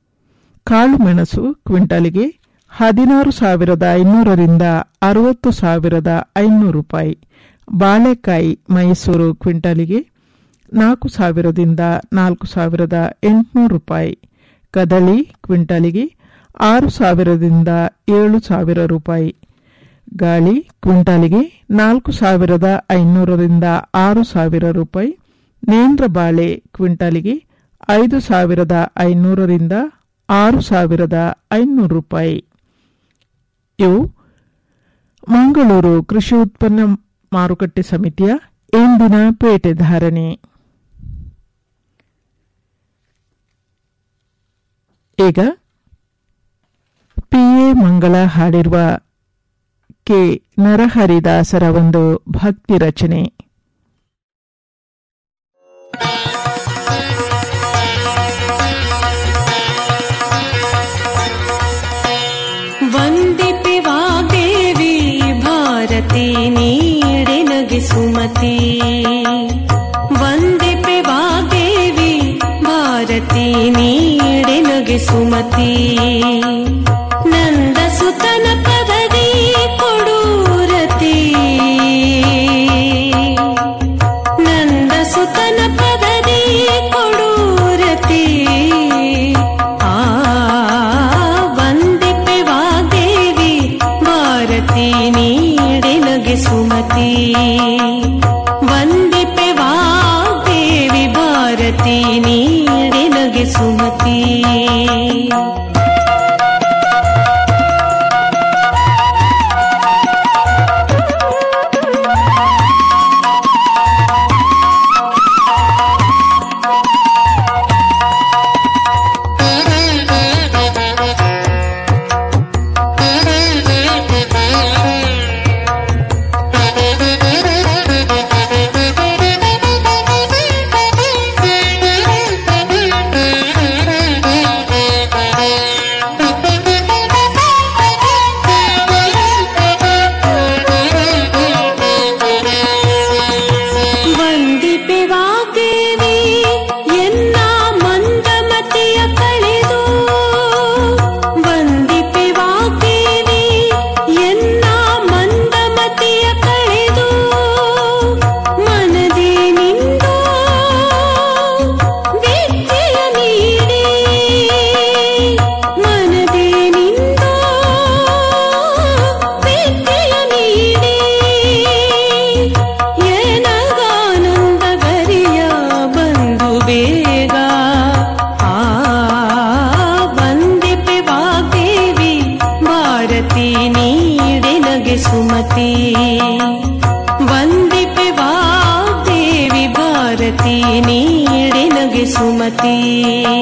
ಕಾಳು ಮೆಣಸು ಕ್ವಿಂಟಾಲಿಗೆ ಹದಿನಾರು ಸಾವಿರದ ಐನೂರರಿಂದ ಅರವತ್ತು ಸಾವಿರದ ಐನೂರು ರೂಪಾಯಿ ಬಾಳೆಕಾಯಿ ಮೈಸೂರು ಕ್ವಿಂಟಾಲಿಗೆ ನಾಲ್ಕು ಸಾವಿರದಿಂದ ನಾಲ್ಕು ಸಾವಿರದ ಎಂಟುನೂರು ರೂಪಾಯಿ ಕದಳಿ ಕ್ವಿಂಟಾಲಿಗೆ ಆರು ಸಾವಿರದಿಂದ ಏಳು ಸಾವಿರ ರೂಪಾಯಿ ಗಾಳಿ ಕ್ವಿಂಟಾಲಿಗೆ ನಾಲ್ಕು ಸಾವಿರದ ಐನೂರರಿಂದ ಆರು ಸಾವಿರ ರೂಪಾಯಿ ನೇಂದ್ರ ಬಾಳೆ ಕ್ವಿಂಟಾಲಿಗೆ ಐದು ಸಾವಿರದ ಐನೂರರಿಂದ ಆರು ಸಾವಿರದ ಐನೂರು ರೂಪಾಯಿ ಇವು ಮಂಗಳೂರು ಕೃಷಿ ಉತ್ಪನ್ನ ಮಾರುಕಟ್ಟೆ ಸಮಿತಿಯ ಇಂದಿನ ಪೇಟೆ ಧಾರಣೆ ಈಗ ಪಿಎ ಮಂಗಳ ಹಾಡಿರುವ ಕೆ ನರಹರಿದಾಸರ ಒಂದು ಭಕ್ತಿ ರಚನೆ ವಂದಿಪೆ ವಾಗ್ದೇವಿ ಭಾರತಿ ನೀಡೆ ನಗೆ ಸುಮತಿ ವಂದಿಪೆ ವಾಗ್ದೇವಿ ಭಾರತಿ ನೀಡೆ ನಗೆ ಸುಮತಿ ನಂದ ಸುತನ ಪದವಿ ಕೊಡೂರತಿ ನಂದ ಸುತನ ಪದವಿ ಕೊಡೂರತಿ ಆ ವಂದಿಪೆ ವಾಗ್ದೇವಿ ಭಾರತಿ ನೀಡೆ ನಗೆ ಸುಮತಿ ವಂದಿಪೆ ವಾಗ್ದೇವಿ ಭಾರತಿ ನೀಡೆ ನಗೆ ಸುಮತಿ ವಂದಿಪೆ ವಾಗ್ದೇವಿ ಎನ್ನ ಮಂದಮತಿಯ ಕಳೆದು ವಂದಿಪೆ ವಾಗ್ದೇವಿ ಎನ್ನ ಮಂದಮತಿಯ ಕಳೆದು ಮನದಿ ನಿಂದು ವಿದ್ಯೆಯ ನೀಡಿ ಮನದಿ ನಿಂದು ವಿದ್ಯೆಯ ನೀಡಿ ಏನಗಾನಂದ ಗರಿಯ ಬಂದು ಬೇಗ ಆ ವಂದಿಪೆ ವಾಗ್ದೇವಿ ಭಾರತಿ ನೀಡೆ ನಗೆ ಸುಮತಿ ವಂದಿಪೆ ವಾಗ್ದೇವಿ ಭಾರತಿ ನೀಡೆ ನಗೆ ಸುಮತಿ